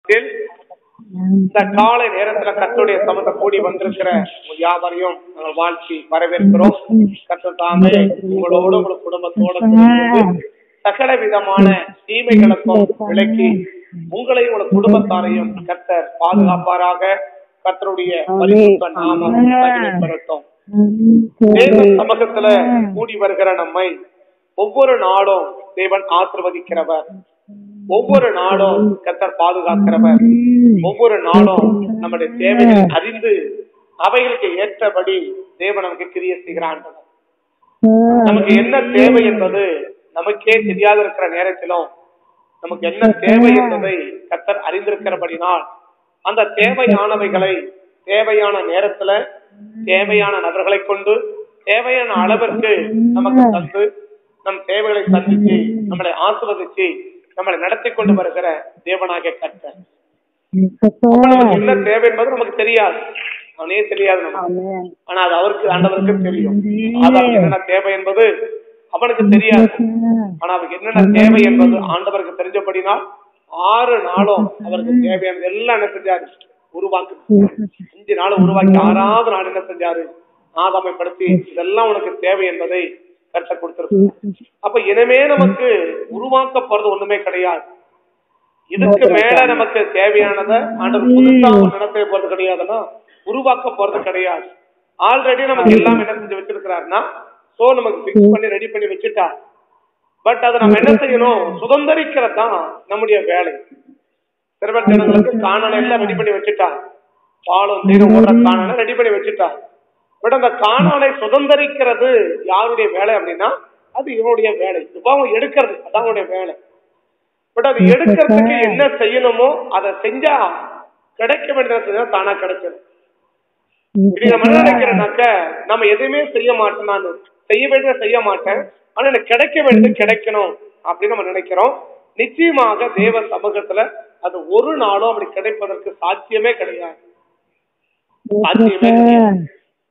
நாமத்தில் இந்த காலை நேரத்துல கர்த்தருடைய சமத்தை கூடி வந்திருக்கிற உங்கள் யாவரையும் நாங்கள் வாழ்த்தி வரவேற்கிறோம் கர்த்தர் தாமே உங்களோட உங்கள் குடும்பத்தோட இருந்து சகல விதமான தீமைகளுக்கும் விலக்கி உங்களையும் உங்கள் குடும்பத்தாரையும் கர்த்தர் பாதுகாப்பாராக கர்த்தருடைய பரிசுத்த நாமம் மகிமைப்படட்டும் தேவன் சமூகத்துல கூடி வருகிற நம்மை ஒவ்வொரு நாளும் தேவன் ஆசிர்வதிக்கிறவர் ஒவ்வொரு நாளும் கர்த்தர் பாதுகாக்கிறவர் ஒவ்வொரு நாளும் நம்முடைய தேவைகளை அறிந்து அவைகளுக்கு ஏற்றபடி தேவன் நமக்கு கிரிய செய்கிறான் நமக்கு என்ன தேவை என்பது நமக்கே தெரியாத இருக்கிற நேரத்திலும் நமக்கு என்ன தேவை என்பதை கர்த்தர் அறிந்திருக்கிறபடினால் அந்த தேவையானவைகளை தேவையான நேரத்துல தேவையான நபர்களை கொண்டு தேவையான அளவிற்கு நமக்கு தந்து நம் தேவைகளை சந்திச்சு நம்மளை ஆசிர்வதிச்சு நம்மளை நடத்தி கொண்டு வருகிற தேவனாகிய கர்த்தர் அப்ப நமக்கு என்ன தேவை என்பது நமக்கு தெரியாது அவனே தெரியாது நமக்கு ஆனா அது அவருக்கு ஆண்டவருக்கு தெரியும் ஆதாரம் என்னென்ன தேவை என்பது அவனுக்கு தெரியாது ஆனா அவருக்கு என்னென்ன தேவை என்பது ஆண்டவருக்கு தெரிஞ்சபடினால் ஆறு நாளும் அவருக்கு தேவையானது எல்லாம் என்ன செஞ்சாரு உருவாக்கு அஞ்சு நாள் உருவாக்கி ஆறாவது நாள் என்ன செஞ்சாரு ஆதாமைப்படுத்தி இதெல்லாம் உனக்கு தேவை என்பதை கருத்தை கொடுத்திருக்கு அப்ப இனிமே நமக்கு உருவாக்கப்படுறது ஒண்ணுமே கிடையாது இதுக்கு மேல நமக்கு தேவையானத ஆண்டவர் புதுசா ஒரு நினைப்பை போறது கிடையாதுன்னா உருவாக்க போறது கிடையாது ஆல்ரெடி நமக்கு எல்லாம் என்ன செஞ்சு வச்சிருக்கிறாருன்னா சோ நமக்கு பிக்ஸ் பண்ணி ரெடி பண்ணி வச்சுட்டா பட் அதை நம்ம என்ன செய்யணும் சுதந்திரிக்கிறது தான் நம்முடைய வேலை சிறுவர் ஜனங்களுக்கு காணலை எல்லாம் ரெடி பண்ணி வச்சுட்டான் பாலும் தீரும் ஓடுற காணலை ரெடி பண்ணி வச்சுட்டான் பட் அந்த காணலை சுதந்திரிக்கிறது யாருடைய வேலை அப்படின்னா அது இவனுடைய வேலை இப்ப அவங்க எடுக்கிறது அதான் அவனுடைய வேலை பட் அது எடுக்கிறதுக்கு என்ன செய்யணுமோ அதை செஞ்சா கிடைக்க வேண்டியதை செஞ்சா தானா கிடைக்கும் இப்படி நம்ம என்ன நினைக்கிறோம்னாக்க நம்ம எதுவுமே செய்ய மாட்டோம் நான் செய்ய வேண்டியதை செய்ய மாட்டேன் ஆனா எனக்கு கிடைக்க வேண்டியது கிடைக்கணும் அப்படின்னு நம்ம நினைக்கிறோம் நிச்சயமாக தேவ சமூகத்துல அது ஒரு நாளும் அப்படி கிடைப்பதற்கு சாத்தியமே கிடையாது சாத்தியமே கிடையாது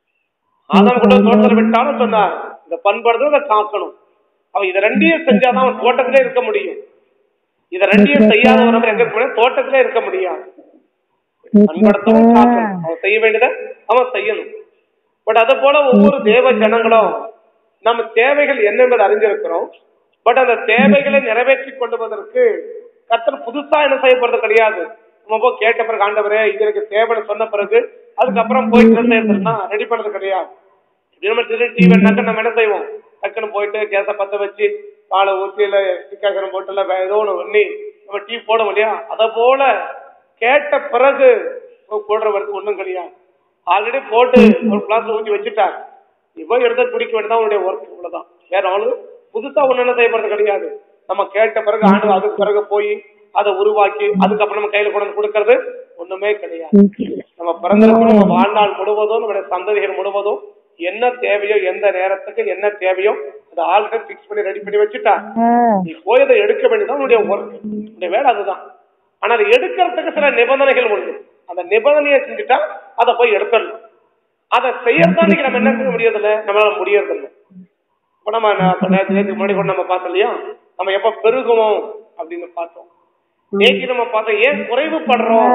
ஆதாம் கூட தோட்டத்தில் விட்டாலும் சொன்னார் இந்த பண்படுறது அதை காக்கணும் அவன் இதை ரெண்டையும் செஞ்சாதான் அவன் தோட்டத்திலே இருக்க முடியும் இதை ரெண்டையும் செய்யாதவன் எங்க இருக்க முடியும் தோட்டத்திலே இருக்க முடியாது பண்படுத்தவும் காக்கணும் அவன் செய்ய வேண்டியதை அவன் செய்யணும் பட் அது போல ஒவ்வொரு தேவ ஜனங்களும் நம்ம தேவைகள் என்ன என்பதை அறிஞ்சிருக்கிறோம் பட் அந்த தேவைகளை நிறைவேற்றி கொண்டுவதற்கு கத்தர் புதுசா என்ன செய்யப்படுறது கிடையாது நம்ம போய் கேட்ட பிறகு ஆண்டவரே இது எனக்கு தேவைன்னு சொன்ன பிறகு அதுக்கப்புறம் போய் எடுத்துருந்தா ரெடி பண்ணது கிடையாது இப்படி நம்ம திரு டீ வேணாக்க நம்ம என்ன செய்வோம் டக்குன்னு போயிட்டு கேஸை பத்த வச்சு பாலை ஊற்றி இல்ல சிக்காசனம் போட்டு இல்ல வேற ஏதோ ஒண்ணு பண்ணி நம்ம டீ போடும் இல்லையா அத போல கேட்ட பிறகு போடுறவருக்கு ஒண்ணும் கிடையாது ஆல்ரெடி போட்டு ஒரு கிளாஸ் ஊற்றி வச்சுட்டார் இவன் எடுத்து குடிக்க வேண்டியதான் அவனுடைய ஒர்க் இவ்வளவுதான் வேற அவனு புதுசா ஒண்ணு என்ன செய்யப்படுறது கிடையாது நம்ம கேட்ட பிறகு ஆண்டு அதுக்கு பிறகு போய் அதை உருவாக்கி அதுக்கப்புறம் நம்ம கையில கொண்டு வந்து கொடுக்கறது ஒண்ணுமே கிடையாது நம்ம பிறந்திருக்கிறோம் நம்ம வாழ்நாள் முழுவதும் நம்முடைய சந்ததிகள் முழுவதும் என்ன தேவையோ எந்த நேரத்துக்கு என்ன தேவையோ அதை ஆல்ரெடி பிக்ஸ் பண்ணி ரெடி பண்ணி வச்சுட்டா நீ போய் அதை எடுக்க வேண்டியதான் உன்னுடைய ஒர்க் உன்னுடைய வேலை அதுதான் ஆனா அதை எடுக்கிறதுக்கு சில நிபந்தனைகள் உண்டு அந்த நிபந்தனையை செஞ்சுட்டா அதை போய் எடுத்துடலாம் அதை செய்யறதா இன்னைக்கு நம்ம என்ன செய்ய முடியறதில்ல நம்மளால முடியறதில்ல இப்ப நம்ம நேற்று நேற்று முன்னாடி கூட நம்ம பார்த்தோம் இல்லையா நம்ம எப்ப பெருகுவோம் அப்படின்னு பார்த்தோம் நேற்று நம்ம பார்த்தோம் ஏன் குறைவுபடுறோம்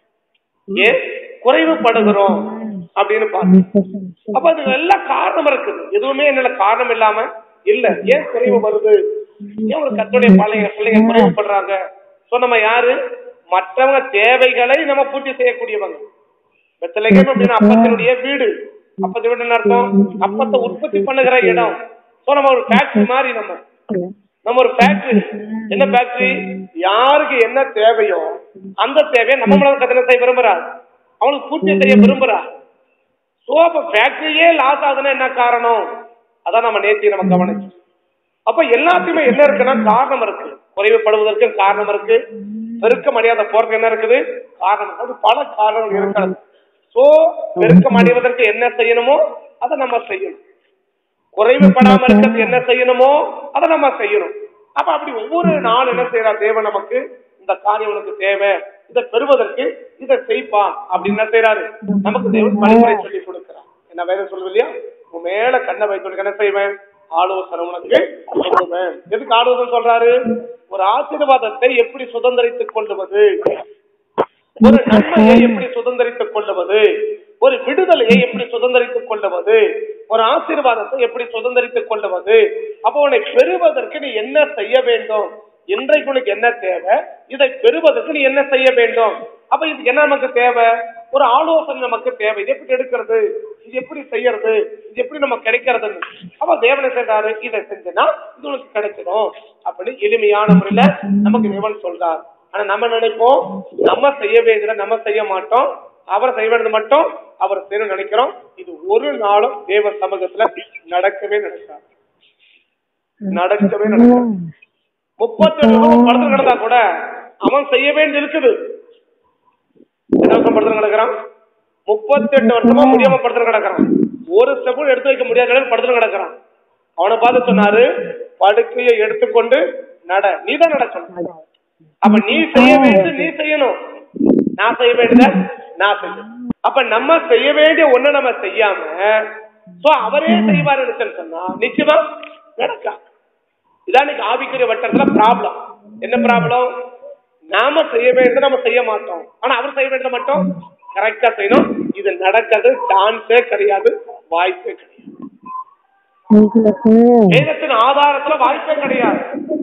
ஏன் குறைவுபடுகிறோம் அப்படின்னு பார்த்தோம் அப்ப அது எல்லாம் காரணம் இருக்குது எதுவுமே என்ன காரணம் இல்லாம இல்ல ஏன் குறைவு வருது ஏன் ஒரு கத்துடைய பிள்ளைங்க பிள்ளைங்க குறைவுபடுறாங்க சோ நம்ம யாரு மற்றவங்க தேவைகளை நம்ம பூர்த்தி செய்யக்கூடியவங்க வெத்தலைகம் அப்படின்னா அப்பத்தினுடைய வீடு அப்பத்து வீடு என்ன அர்த்தம் அப்பத்தை உற்பத்தி பண்ணுகிற இடம் சோ நம்ம ஒரு ஃபேக்டரி மாதிரி நம்ம நம்ம ஒரு ஃபேக்டரி என்ன ஃபேக்டரி யாருக்கு என்ன தேவையோ அந்த தேவையை நம்ம மனதில் கத்தனை செய்ய விரும்புறாரு அவனுக்கு பூர்த்தி செய்ய விரும்புறா சோ அப்ப ஃபேக்டரியே லாஸ் ஆகுதுன்னா என்ன காரணம் அதான் நம்ம நேத்தி நம்ம கவனிச்சு அப்ப எல்லாத்தையுமே என்ன இருக்குன்னா காரணம் இருக்கு குறைவுபடுவதற்கு காரணம் இருக்கு பெருக்கம் அடையாத போறதுக்கு என்ன இருக்குது காரணம் அது பல காரணங்கள் இருக்கிறது சோ பெருக்கம் அடைவதற்கு என்ன செய்யணுமோ அதை நம்ம செய்யணும் குறைவுபடாம இருக்கிறது என்ன செய்யணுமோ அதை நம்ம செய்யணும் அப்ப அப்படி ஒவ்வொரு நாள் என்ன செய்யறார் தேவன் நமக்கு இந்த காரியம் உனக்கு தேவை இதை பெறுவதற்கு இதை செய்ப்பா அப்படின்னு என்ன செய்யறாரு நமக்கு தேவன் வழிமுறை சொல்லி கொடுக்கிறார் என்ன வேதம் சொல்லுது இல்லையா உன் மேல கண்ணை வைத்து என்ன செய்வேன் ஆலோசனை உனக்கு சொல்லுவேன் எதுக்கு ஆலோசனை சொல்றாரு ஒரு ஆசீர்வாதத்தை எப்படி சுதந்திரித்துக் கொள்வது ஒரு நன்மையை எப்படி சுதந்திரித்துக் கொள்ளுவது ஒரு விடுதலையை எப்படி சுதந்திரித்துக் கொள்ளுவது ஒரு ஆசீர்வாதத்தை எப்படி சுதந்திரித்துக் கொள்ளுவது அப்போ உன்னை பெறுவதற்கு நீ என்ன செய்ய வேண்டும் இன்றைக்கு உனக்கு என்ன தேவை இதை பெறுவதற்கு நீ என்ன செய்ய வேண்டும் அப்ப இதுக்கு என்ன நமக்கு தேவை ஒரு ஆலோசனை நமக்கு தேவை இது எப்படி எடுக்கிறது இது எப்படி செய்யறது இது எப்படி நம்ம கிடைக்கிறதுன்னு அப்ப தேவனை சொல்றாரு இதை செஞ்சனா இது உனக்கு கிடைச்சிடும் அப்படின்னு எளிமையான முறையில நமக்கு தேவன் சொல்றார் ஆனா நம்ம நினைப்போம் நம்ம செய்ய வேண்டியதை நம்ம செய்ய மாட்டோம் அவர் செய்ய வேண்டியது மட்டும் அவர் செய்யணும்னு நினைக்கிறோம் இது ஒரு நாளும் தேவ சமூகத்துல நடக்கவே நடக்காது நடக்கவே நடக்காது முப்பத்தி ரெண்டு வருஷம் படத்துல கிடந்தா கூட அவன் செய்ய வேண்டியது இருக்குது எத்தனை வருஷம் படத்துல கிடக்குறான் முப்பத்தி எட்டு வருஷமா முடியாம படத்துல கிடக்குறான் ஒரு செகண்ட் எடுத்து வைக்க முடியாத நிலையில படத்துல கிடக்குறான் அவனை பார்த்து சொன்னாரு படுக்கையை எடுத்துக்கொண்டு நட நீ தான் நடக்கணும் அப்ப நீ செய்ய வேண்டியது நீ செய்யணும் நான் செய்ய வேண்டியத நான் செய்யணும் அப்ப நம்ம செய்ய வேண்டிய ஒண்ணு நம்ம செய்யாம சோ அவரே செய்வாருன்னு சொன்னா நிச்சயமா நடக்காது இதான் இன்னைக்கு ஆவிக்குரிய வட்டத்துல ப்ராப்ளம் என்ன ப்ராப்ளம் நாம செய்ய வேண்டியதை நம்ம செய்ய மாட்டோம் ஆனா அவர் செய்ய வேண்டியதை மட்டும் கரெக்டா செய்யணும் இது நடக்கிறது சான்ஸே கிடையாது வாய்ப்பே கிடையாது வேதத்தின் ஆதாரத்துல வாய்ப்பே கிடையாது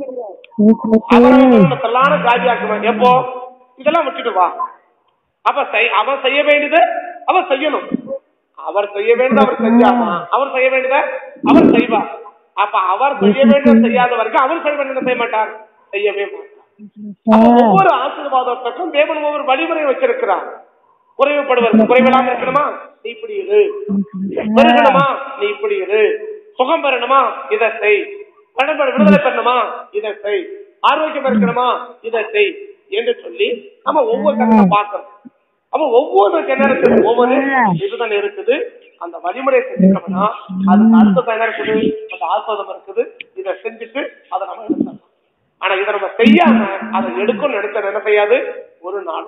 அவரவங்க சொல்லான காலியாக்கணும் எப்போ இதெல்லாம் விட்டுட்டு வா அப்ப செய்- அவன் செய்ய வேண்டியது அவன் செய்யணும் அவர் செய்ய வேண்டியது அவர் செஞ்சாமா அவர் செய்ய வேண்டியதை அவர் செய்வார் அப்ப அவர் செய்ய வேண்டியது செய்யாத வரைக்கும் அவர் செய்ய வேண்டியதை செய்ய மாட்டார் செய்யவே மாட்டார் அப்ப ஒவ்வொரு ஆசீர்வாதத்துக்கும் தேவன் ஒவ்வொரு வழிமுறை வச்சிருக்கிறார் குறைவுபடுவது குறைவில்லாம இருக்கணுமா நீ இப்படி இரு பெருகணுமா நீ இப்படி இரு சுகம் பெறணுமா இதை செய் கடன் பெற- விடுதலை பெறணுமா இதை செய் ஆரோக்கியம் இருக்கணுமா இதை செய் என்று சொல்லி நம்ம ஒவ்வொரு கட்டத்தை பார்க்கணும் அப்ப ஒவ்வொருவருக்கு என்ன இருக்குது ஒவ்வொரு இதுதான் இருக்குது அந்த வழிமுறை செஞ்சுட்டோம்னா அதுக்கு அடுத்தது என்ன இருக்குது அந்த ஆஸ்வாதம் இருக்குது இதை செஞ்சுட்டு அதை நம்ம எடுத்துடலாம் ஆனா இதை நம்ம செய்யாம அதை எடுக்கணும்னு எடுக்க என்ன செய்யாது ஒரு நாள்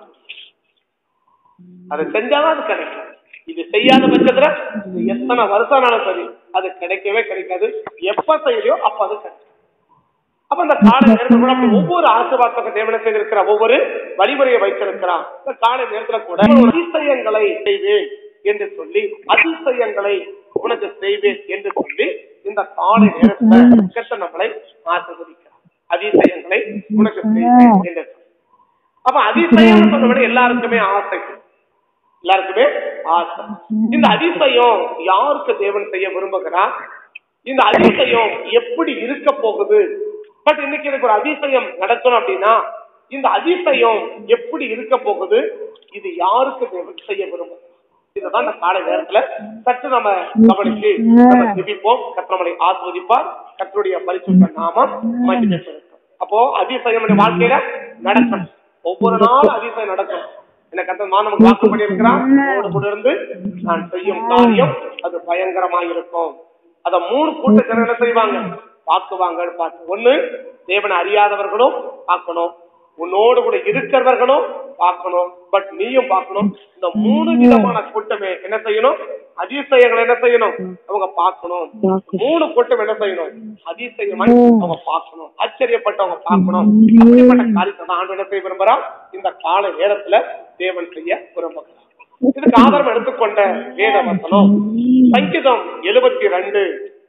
அதை செஞ்சாதான் அது கிடைக்கும் இது செய்யாத பட்சத்துல இது எத்தனை வருஷம் ஆனாலும் சரி அது கிடைக்கவே கிடைக்காது எப்ப செய்யலையோ அப்ப அது கிடைக்கும் அப்ப இந்த காலை நேரத்துல கூட அப்படி ஒவ்வொரு ஆசீர்வாதத்தை தேவனை செய்திருக்கிற ஒவ்வொரு வழிமுறையை வைத்திருக்கிறான் இந்த காலை நேரத்துல கூட ஒரு அதிசயங்களை செய்வேன் என்று சொல்லி அதிசயங்களை உனக்கு செய்வேன் என்று சொல்லி இந்த காலை நேரத்துல கெட்ட நம்மளை ஆசீர்வதிக்கிறான் அதிசயங்களை உனக்கு செய்வேன் என்று சொல்லி அப்ப அதிசயம் சொன்ன விட எல்லாருக்குமே ஆசை எல்லாருக்குமே ஆசை இந்த அதிசயம் யாருக்கு தேவன் செய்ய விரும்புகிறார் இந்த அதிசயம் எப்படி இருக்க போகுது பட் இன்னைக்கு எனக்கு ஒரு அதிசயம் நடக்கணும் அப்படின்னா இந்த அதிசயம் எப்படி இருக்க போகுது இது யாருக்கு தேவன் செய்ய விரும்புகிறார் இதுதான் இந்த காலை நேரத்துல சற்று நம்ம கவனிச்சு நம்ம ஜெபிப்போம் கர்த்தர் நம்மளை ஆஸ்வதிப்பார் கர்த்தருடைய பரிசுத்த நாமம் மகிமை பெருக்கும் அப்போ அதிசயம் நம்முடைய வாழ்க்கையில நடக்கணும் ஒவ்வொரு நாளும் அதிசயம் நடக்கும் என்ன கர்த்தர் நான் நமக்கு வாக்கு பண்ணியிருக்கிறான் உங்களோடு கூட இருந்து நான் செய்யும் காரியம் அது பயங்கரமா இருக்கும் அத மூணு கூட்டத்தினர் என்ன செய்வாங்க பார்க்குவாங்க பார்த்து ஒண்ணு தேவனை அறியாதவர்களும் பார்க்கணும் உன்னோடு கூட இருக்கிறவர்களும் பார்க்கணும் பட் நீயும் பார்க்கணும் இந்த மூணு விதமான கூட்டமே என்ன செய்யணும் அதிசயங்களை என்ன செய்யணும் அவங்க பார்க்கணும் மூணு கூட்டம் என்ன செய்யணும் அதிசயமாய் அவங்க பார்க்கணும் ஆச்சரியப்பட்டவங்க பார்க்கணும் அப்படிப்பட்ட காரியத்தை தான் ஆண்டு என்ன செய்ய விரும்புறான் இந்த கால நேரத்துல தேவன் செய்ய விரும்புகிறார் இதுக்கு ஆதாரம் எடுத்துக்கொண்ட வேத வசனம் சங்கீதம் எழுபத்தி ரெண்டு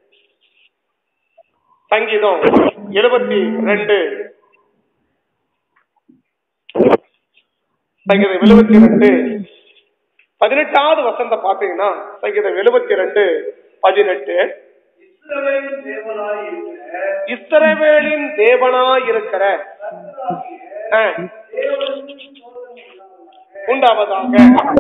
சங்கீதம் எழுபத்தி ரெண்டு சங்கீதம் எழுபத்தி ரெண்டு பதினெட்டாவது வசந்த பாத்தீங்கன்னா சங்கீதம் எழுபத்தி ரெண்டு பதினெட்டு இஸ்ரவேலின் தேவனாய் இருக்கிற இஸ்ரவேலின் தேவனாய் இருக்கிற ஆ, உண்டாவதாக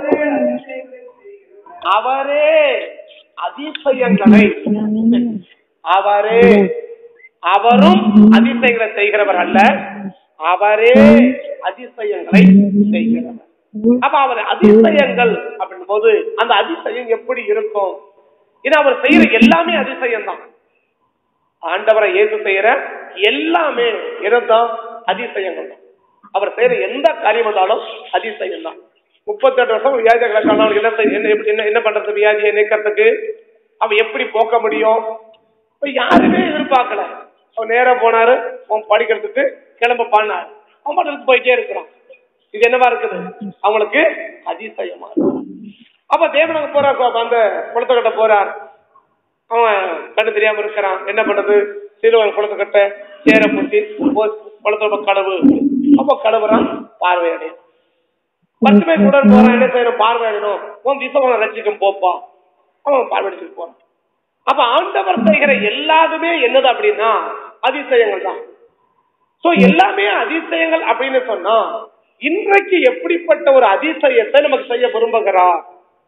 அவரே அதிசயங்களை அவரே அவரும் அதிசயங்களை செய்கிறவர் அல்ல அவரே அதிசயங்களை செய்கிறவர் அப்ப அவர் அதிசயங்கள் அப்படின் போது அந்த அதிசயம் எப்படி இருக்கும் ஏன்னா அவர் செய்யற எல்லாமே அதிசயம் தான் ஆண்டவரை இயேசு செய்யற எல்லாமே என்னதான் அதிசயங்கள் தான் அவர் செய்யற எந்த காரியம் வந்தாலும் அதிசயம் தான் முப்பத்தெட்டு வருஷம் வியாதி கிடக்கான அவனுக்கு என்ன செய்ய- என்ன எப்படி- என்ன என்ன பண்றது வியாதியை நீக்கிறதுக்கு அவன் எப்படி போக்க முடியும் இப்ப யாருமே எதிர்பார்க்கல அவன் நேரா போனாரு அவன் படிக்கிறதுக்கு கிளம்ப பாடினாரு அவன் பாட்டுக்கு போயிட்டே இருக்கிறான் இது என்னவா இருக்குது அவங்களுக்கு அதிசயமா இருக்கு அப்ப தேவனுக்கு போறார் பா- அந்த குளத்துக்கிட்ட போறார் அவன் கண்ணு தெரியாம இருக்கிறான் என்ன பண்றது சிறுவன் குளத்துக்கிட்ட சேர பூசி போ- குளத்தோட கடவு அப்ப கடவுறான் பார்வையடையும் பத்து பேர் கூட போறான் என்ன செய்யணும் பார்வையிடணும் உன் விசவனை ரசிக்கும் போப்பா அவன் பார்வையிட்டு போறான் அப்ப ஆண்டவர் செய்கிற எல்லாருமே என்னது அப்படின்னா அதிசயங்கள் தான் சோ எல்லாமே அதிசயங்கள் அப்படின்னு சொன்னா இன்றைக்கு எப்படிப்பட்ட ஒரு அதிசயத்தை நமக்கு செய்ய விரும்புகிறார்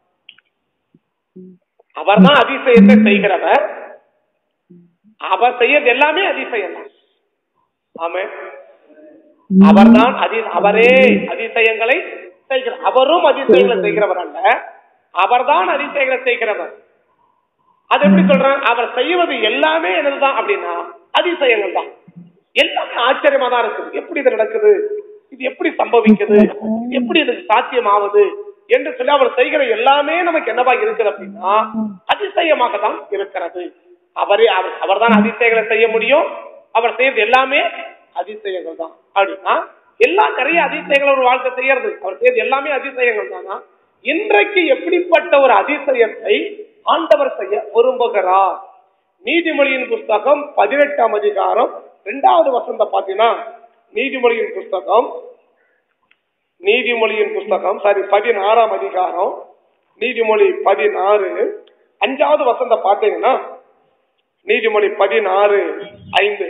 அவர்தான் அதிசயத்தை செய்கிறவர் அவர் செய்யறது எல்லாமே அதிசயம் தான் ஆமே அவர்தான் அதி அவரே அதிசயங்களை செய்கிறார் அவரும் அதிசயங்களை செய்கிறவர் அல்ல அவர்தான் அதிசயங்களை செய்கிறவர் அது எப்படி சொல்றேன் அவர் செய்வது எல்லாமே என்னதுதான் அப்படின்னா அதிசயங்கள் தான் எல்லாமே ஆச்சரியமா தான் இருக்குது எப்படி இது நடக்குது இது எப்படி சம்பவிக்குது இது எப்படி இதுக்கு சாத்தியமாவது என்று சொல்லி அவர் செய்கிற எல்லாமே நமக்கு என்னவா இருக்குது அப்படின்னா அதிசயமாக தான் இருக்கிறது அவரே அவர் அவர்தான் அதிசயங்களை செய்ய முடியும் அவர் செய்யறது எல்லாமே அதிசயங்கள் தான் அப்படின்னா எல்லாம் நிறைய அதிசயங்கள் ஒரு வாழ்க்கை செய்யறது அவர் செய்யறது எல்லாமே அதிசயங்கள் தானா இன்றைக்கு எப்படிப்பட்ட ஒரு அதிசயத்தை ஆண்டவர் செய்ய விரும்புகிறார் நீதிமொழியின் புஸ்தகம் பதினெட்டாம் அதிகாரம் இரண்டாவது வசந்த பாத்தீங்கன்னா நீதிமொழியின் புஸ்தகம் நீதிமொழியின் புஸ்தகம் சாரி பதினாறாம் அதிகாரம் நீதிமொழி பதினாறு அஞ்சாவது வசந்த பாத்தீங்கன்னா நீதிமொழி பதினாறு ஐந்து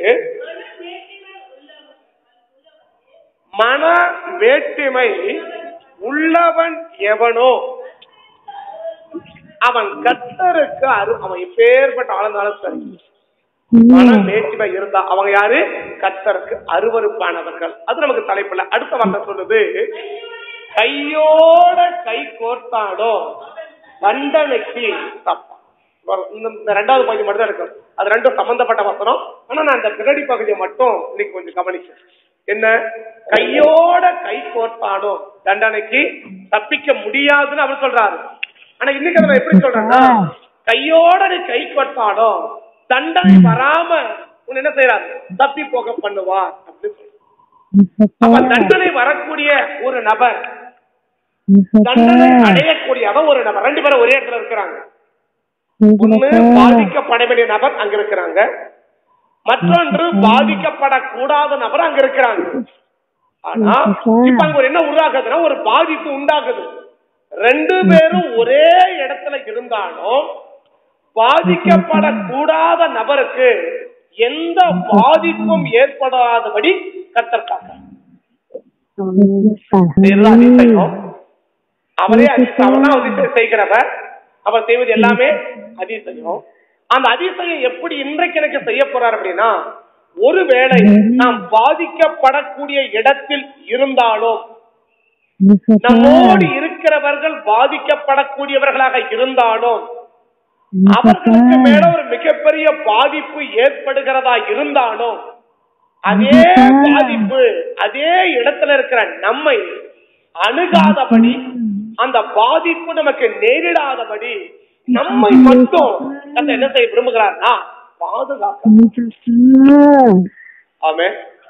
மன வேற்றுமை உள்ளவன் எவனோ அவன் கத்தருக்கு அரு அவன் எப்பேற்பட்ட ஆளுந்தாலும் சரி மன வேற்றுமை இருந்தா அவங்க யாரு கத்தருக்கு அருவருப்பானவர்கள் அது நமக்கு தலைப்புல அடுத்த வார்த்தை சொல்லுது கையோட கை கோர்த்தாடோ தண்டனைக்கு தப்பா இந்த இந்த ரெண்டாவது பகுதி மட்டும் தான் இருக்கு அது ரெண்டும் சம்பந்தப்பட்ட வசனம் ஆனா நான் இந்த பின்னாடி பகுதியை மட்டும் இன்னைக்கு கொஞ்சம் கவனிச்சேன் என்ன கையோட கை கோர்த்தாடோ தண்டனைக்கு தப்பிக்க முடியாதுன்னு அவர் சொல்றாரு ஆனா இன்னைக்கு அதை நான் எப்படி சொல்றேன்னா கையோட நீ கை கோர்த்தாடோ தண்டனை வராம உன்னை என்ன செய்யறாரு தப்பி போக பண்ணுவார் அப்படின்னு சொல்றாரு அப்ப தண்டனை வரக்கூடிய ஒரு நபர் தண்டனை அடையக்கூடியவன் ஒரு நபர் ரெண்டு பேரும் ஒரே இடத்துல இருக்கிறாங்க ஒண்ணு பாதிக்கப்பட வேண்டிய நபர் அங்க இருக்கிறாங்க மற்றொன்று பாதிக்கப்படக்கூடாத நபர் அங்க இருக்கிறாங்க ஆனா இப்ப அங்க ஒரு என்ன உருவாகுதுன்னா ஒரு பாதிப்பு உண்டாகுது ரெண்டு பேரும் ஒரே இடத்துல இருந்தாலும் பாதிக்கப்படக்கூடாத நபருக்கு எந்த பாதிப்பும் ஏற்படாதபடி கத்தற்காக இதுதான் அதிசயம் அவரே அதிசயம் அவர்தான் அதிசயம் செய்கிறவர் அவர் செய்வது எல்லாமே அதிசயம் அந்த அதிசயம் எப்படி இன்றைக்கு எனக்கு செய்ய போறார் அப்படின்னா ஒருவேளை நாம் பாதிக்கப்படக்கூடிய இடத்தில் இருந்தாலும் நம்மோடு இருக்கிறவர்கள் பாதிக்கப்படக்கூடியவர்களாக இருந்தாலும் அவர்களுக்கு மேல ஒரு மிகப்பெரிய பாதிப்பு ஏற்படுகிறதா இருந்தாலும் அதே பாதிப்பு அதே இடத்துல இருக்கிற நம்மை அணுகாதபடி அந்த பாதிப்பு நமக்கு நேரிடாதபடி நம்மை மட்டும் கர்த்தர் என்ன செய்ய விரும்புகிறார்னா பாதுகாக்க ஆமே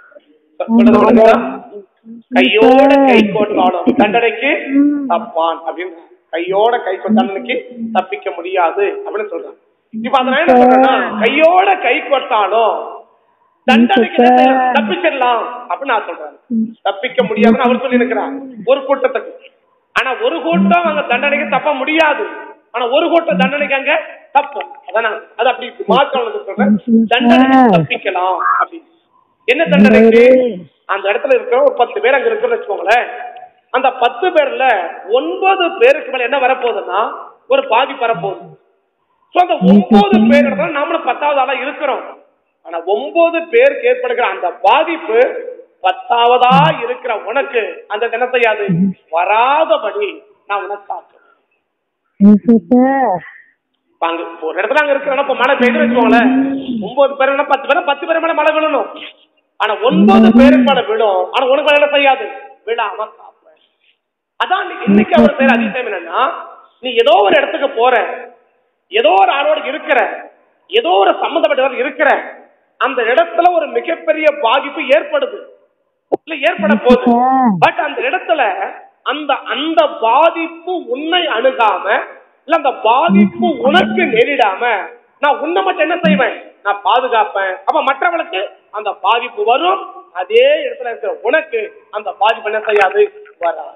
கையோட கை கோட்டாலும் தண்டனைக்கு தப்பான் அப்படின்னு கையோட கை தண்டனைக்கு தப்பிக்க முடியாது அப்படின்னு சொல்றான் இப்ப அதனால என்ன சொல்றேன்னா கையோட கை கோட்டாலும் தண்டனைக்கு என்ன செய்யலாம்? தப்பிச்சிடலாம் அப்படின்னு நான் சொல்றேன் தப்பிக்க முடியாதுன்னு அவர் சொல்லி இருக்கிறார் ஒரு கூட்டத்துக்கு ஆனா ஒரு கூட்டம் அங்க தண்டனைக்கு தப்ப முடியாது ஆனா ஒரு கூட்டம் தண்டனைக்கு அங்க தப்பும் அதான் நான் அது அப்படி மாற்றவனுக்கு சொல்றேன் தண்டனைக்கு தப்பிக்கலாம் அப்படின்னு என்ன தண்டனைக்கு அந்த இடத்துல இருக்கிற ஒரு பத்து பேர் அங்க இருக்குன்னு வச்சுக்கோங்களேன் அந்த பத்து பேர்ல ஒன்பது பேருக்கு மேல என்ன வரப்போகுதுன்னா ஒரு பாதிப்பு வரப்போகுது சோ அந்த ஒன்பது பேர் தான் நாமளும் பத்தாவது ஆளா இருக்கிறோம் ஆனா ஒன்பது பேருக்கு ஏற்படுகிற அந்த பாதிப்பு பத்தாவதா இருக்கிற உனக்கு அந்த என்ன செய்யாது வராதபடி நான் உனக்கு காக்கிறேன் இப்ப அங்க ஒரு இடத்துல அங்க இருக்கிற இப்ப மழை பெய்து வச்சுக்கோங்களேன் ஒன்பது பேர் இல்ல பத்து பேர் பத்து பேர் மேல மழை விழணும் ஆனா ஒன்பது பேருக்கு மேல விழும் ஆனா உனக்கு மேல என்ன செய்யாது விழாம காப்பேன் அதான் இன்னைக்கு- இன்னைக்கு அவர் செய்யற அதிசயம் என்னன்னா நீ ஏதோ ஒரு இடத்துக்கு போற ஏதோ ஒரு ஆளோட இருக்கிற ஏதோ ஒரு சம்பந்தப்பட்டவர் இருக்கிற அந்த இடத்துல ஒரு மிகப்பெரிய பாதிப்பு ஏற்படுது இல்ல ஏற்பட போகுது பட் அந்த இடத்துல அந்த அந்த பாதிப்பு உன்னை அணுகாம இல்ல அந்த பாதிப்பு உனக்கு நேரிடாம நான் உன்னை மட்டும் என்ன செய்வேன் நான் பாதுகாப்பேன் அப்ப மற்றவனுக்கு அந்த பாதிப்பு வரும் அதே இடத்துல இருக்கிற உனக்கு அந்த பாதிப்பு என்ன செய்யாது வராது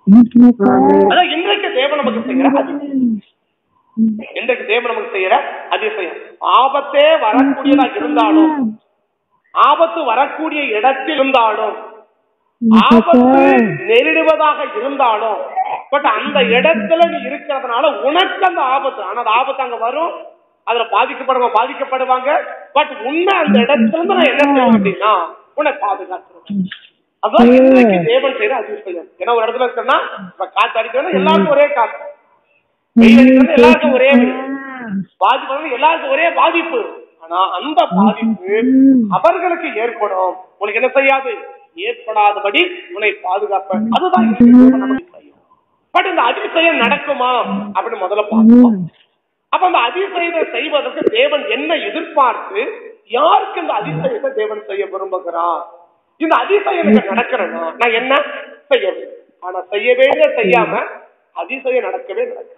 அதான் இன்றைக்கு தேவன் நமக்கு செய்யற அதிசயம் இன்றைக்கு தேவன் நமக்கு செய்யற அதிசயம் ஆபத்தே வரக்கூடியதா இருந்தாலும் ஆபத்து வரக்கூடிய இடத்தில் இருந்தாலும் ஆபத்து நெருடுவதாக இருந்தாலும் பட் அந்த இடத்துல நீ இருக்கிறதுனால உனக்கு அந்த ஆபத்து ஆனா அந்த ஆபத்து அங்க வரும் அதுல பாதிக்கப்படுவாங்க பாதிக்கப்படுவாங்க பட் உன்னை அந்த இடத்துல இருந்து நான் என்ன செய்வேன் அப்படின்னா உன்னை பாதுகாத்துருவேன் அதான் இன்றைக்கு தேவன் செய்யற அதிசயம் ஏன்னா ஒரு இடத்துல இருக்குன்னா இப்ப காத்து அடிக்கிறது எல்லாருக்கும் ஒரே காத்து வெயில் அடிக்கிறது எல்லாருக்கும் ஒரே வெயில். பாதிப்பு வந்து எல்லாருக்கும் ஒரே பாதிப்பு ஆனா அந்த பாதிப்பு அவர்களுக்கு ஏற்படும் உனக்கு என்ன செய்யாது ஏற்படாதபடி உன்னை பாதுகாப்ப அதுதான் இன்றைக்கு தேவன் நமக்கு செய்யும் பட் இந்த அதிசயம் நடக்குமா அப்படின்னு முதல்ல பார்ப்போம் அப்ப அந்த அதிசயத்தை செய்வதற்கு தேவன் என்ன எதிர்பார்த்து யாருக்கு இந்த அதிசயத்தை தேவன் செய்ய விரும்புகிறார் இந்த அதிசயம் எனக்கு நடக்கணும்னா நான் என்ன செய்ய வேண்டும் ஆனா செய்ய வேண்டிய செய்யாம அதிசயம் நடக்கவே நடக்காது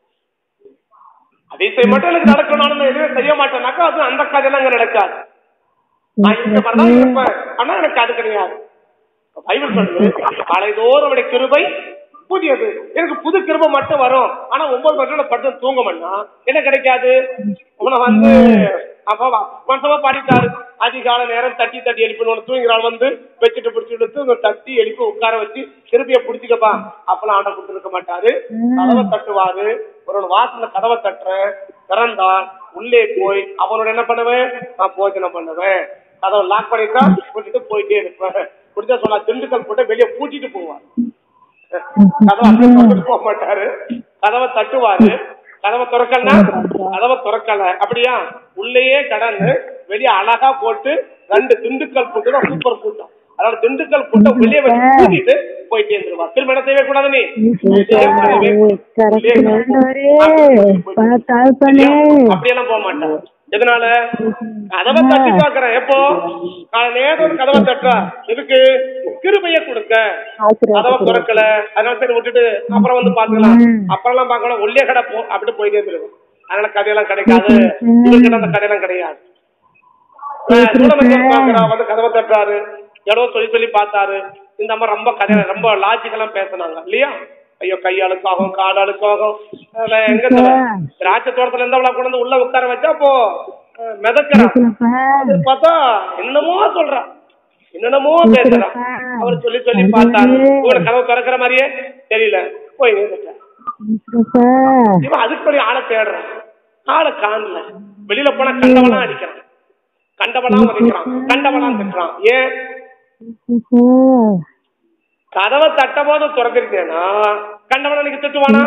அதிசயம் மட்டும் எனக்கு நடக்கணும் நான் எதுவுமே செய்ய மாட்டேனாக்கா அது அந்த கதையெல்லாம் அங்க நடக்காது நான் இருக்க மாதிரிதான் இருப்பேன் ஆனா எனக்கு அது கிடையாது பைபிள் சொல்லுது காலைதோறும் அவருடைய கிருபை புதியது எனக்கு புது கிருபை மட்டும் வரும் ஆனா ஒன்பது வருஷம் படுத்து தூங்க மாட்டா என்ன கிடைக்காது உன வந்து அப்ப மனசமா பாடிட்டாரு அதிகால நேரம் தட்டி தட்டி எழுப்பணும் தூங்கிறாள் வந்து வச்சுட்டு பிடிச்சி எடுத்து இவன் தட்டி எழுப்பி உட்கார வச்சு திருப்பிய பிடிச்சிக்கப்பா அப்பெல்லாம் ஆண்டை கொடுத்துருக்க மாட்டாரு கதவை தட்டுவாரு ஒரு வாசல்ல கதவை தட்டுறேன் திறந்தா உள்ளே போய் அவனோட என்ன பண்ணுவேன் நான் போஜனம் பண்ணுவேன் கதவை லாக் பண்ணிட்டா விட்டுட்டு போயிட்டே இருப்பேன் பிடிச்சா சொன்னா திண்டுக்கல் போட்டு வெளியே பூட்டிட்டு போவார் கதவை அப்படியே திறந்துட்டு போக மாட்டாரு கதவை தட்டுவாரு கதவை திறக்கலனா கதவை திறக்கல அப்படியா உள்ளேயே கடந்து வெளியே அழகா போட்டு ரெண்டு திண்டுக்கல் புட்டு தான் சூப்பர் கூட்டம் அதனால திண்டுக்கல் புட்டை வெளியே வச்சு பூட்டிட்டு போயிட்டே இருந்துருவா திரும்ப என்ன செய்யவே கூடாது நீ அப்படியெல்லாம் போக மாட்டான் எதனால கதவை தட்டி பாக்குறேன் எப்போ காலை நேரம் கதவை தட்டுறா எதுக்கு கிருபைய கொடுக்க கதவை திறக்கல அதனால சரி விட்டுட்டு அப்புறம் வந்து பாத்துக்கலாம் அப்புறம் எல்லாம் பாக்கலாம் உள்ளே கடை போ அப்படி போயிட்டே இருந்துருக்கும் அதனால கதையெல்லாம் கிடைக்காது இதுக்கிட்ட அந்த கதையெல்லாம் கிடையாது ஆஹ் சூழமத்தியர் பாக்குறா, வந்து கதவை தட்டுறாரு எவ்வளோ சொல்லி சொல்லி பார்த்தாரு இந்த அம்மா ரொம்ப கதை ரொம்ப லாஜிக்கெல்லாம் பேசுனாங்க இல்லையா ஐயோ கை அழுக்காகும் கால் அழுக்காகும் அதுல எங்க திராட்சை தோட்டத்துல இருந்தவளா கொண்டு வந்து உள்ள உட்கார வச்சா அப்போ அஹ், மிதக்கிறான் அது பார்த்தா என்னமோ சொல்றான் என்னென்னமோ பேசுறான் அவர் சொல்லி சொல்லி பார்த்தாரு இவனை கதவு திறக்கிற மாதிரியே தெரியல போய் நின்னுட்டான். இவன் அதுக்கு போய் ஆளை தேடுறான் ஆளை காணல வெளியில போனா கண்டவனா அடிக்கிறான் கண்டவனா உதைக்கிறான் கண்டவனா திட்டுறான் ஏன் கதவை தட்ட போது திறந்திருக்கேனா கண்டவனா நீங்க திட்டுவானா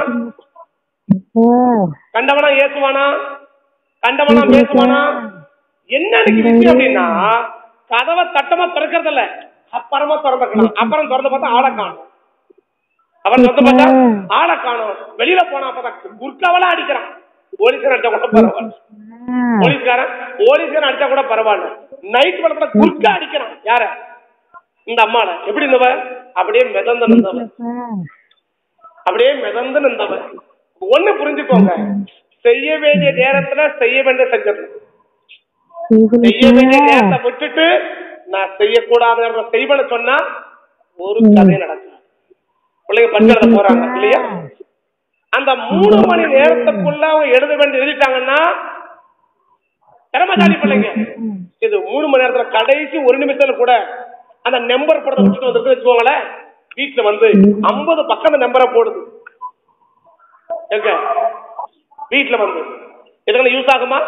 கண்டவனா ஏசுவானா கண்டவனா பேசுவானா என்ன எனக்கு விஷயம் அப்படின்னா கதவை தட்டமா திறக்கிறது இல்ல அப்புறமா திறந்துக்கலாம் அப்புறம் திறந்து பார்த்தா ஆளை காணும் அவன் திறந்து பார்த்தா ஆளை காணும் வெளியில போனா பார்த்தா குறுக்காவலா அடிக்கிறான் போலீஸ்காரன் அடிச்சா கூட பரவாயில்ல போலீஸ்காரன் போலீஸ்காரன் அடிச்சா கூட பரவாயில்ல நைட் வேலை கூட குறுக்கா அடிக்கிறான் யார இந்த அம்மால எப்படி இருந்தவ அப்படியே மிதந்து நின்றவ அப்படியே மிதந்து நின்றவ ஒண்ணு புரிஞ்சுக்கோங்க செய்ய வேண்டிய நேரத்துல செய்ய வேண்டிய செஞ்சிடணும் செய்ய வேண்டிய நேரத்தை விட்டுட்டு நான் செய்யக்கூடாத நேரத்தை செய்வேன்னு சொன்னா ஒரு கதை நடக்கும் பிள்ளைங்க பஞ்சத்துல போறாங்க இல்லையா அந்த மூணு மணி நேரத்துக்குள்ள அவங்க எழுத வேண்டிய எழுதிட்டாங்கன்னா திறமசாலி பிள்ளைங்க இது மூணு மணி நேரத்துல கடைசி ஒரு நிமிஷத்துல கூட அந்த நம்பர் படத்தை வச்சுட்டு வந்துருக்கு வச்சுக்கோங்களேன் வீட்டுல வந்து ஐம்பது பக்கம் அந்த நம்பரை போடுது எங்க வீட்டுல வந்து எதுக்கு யூஸ் ஆகுமா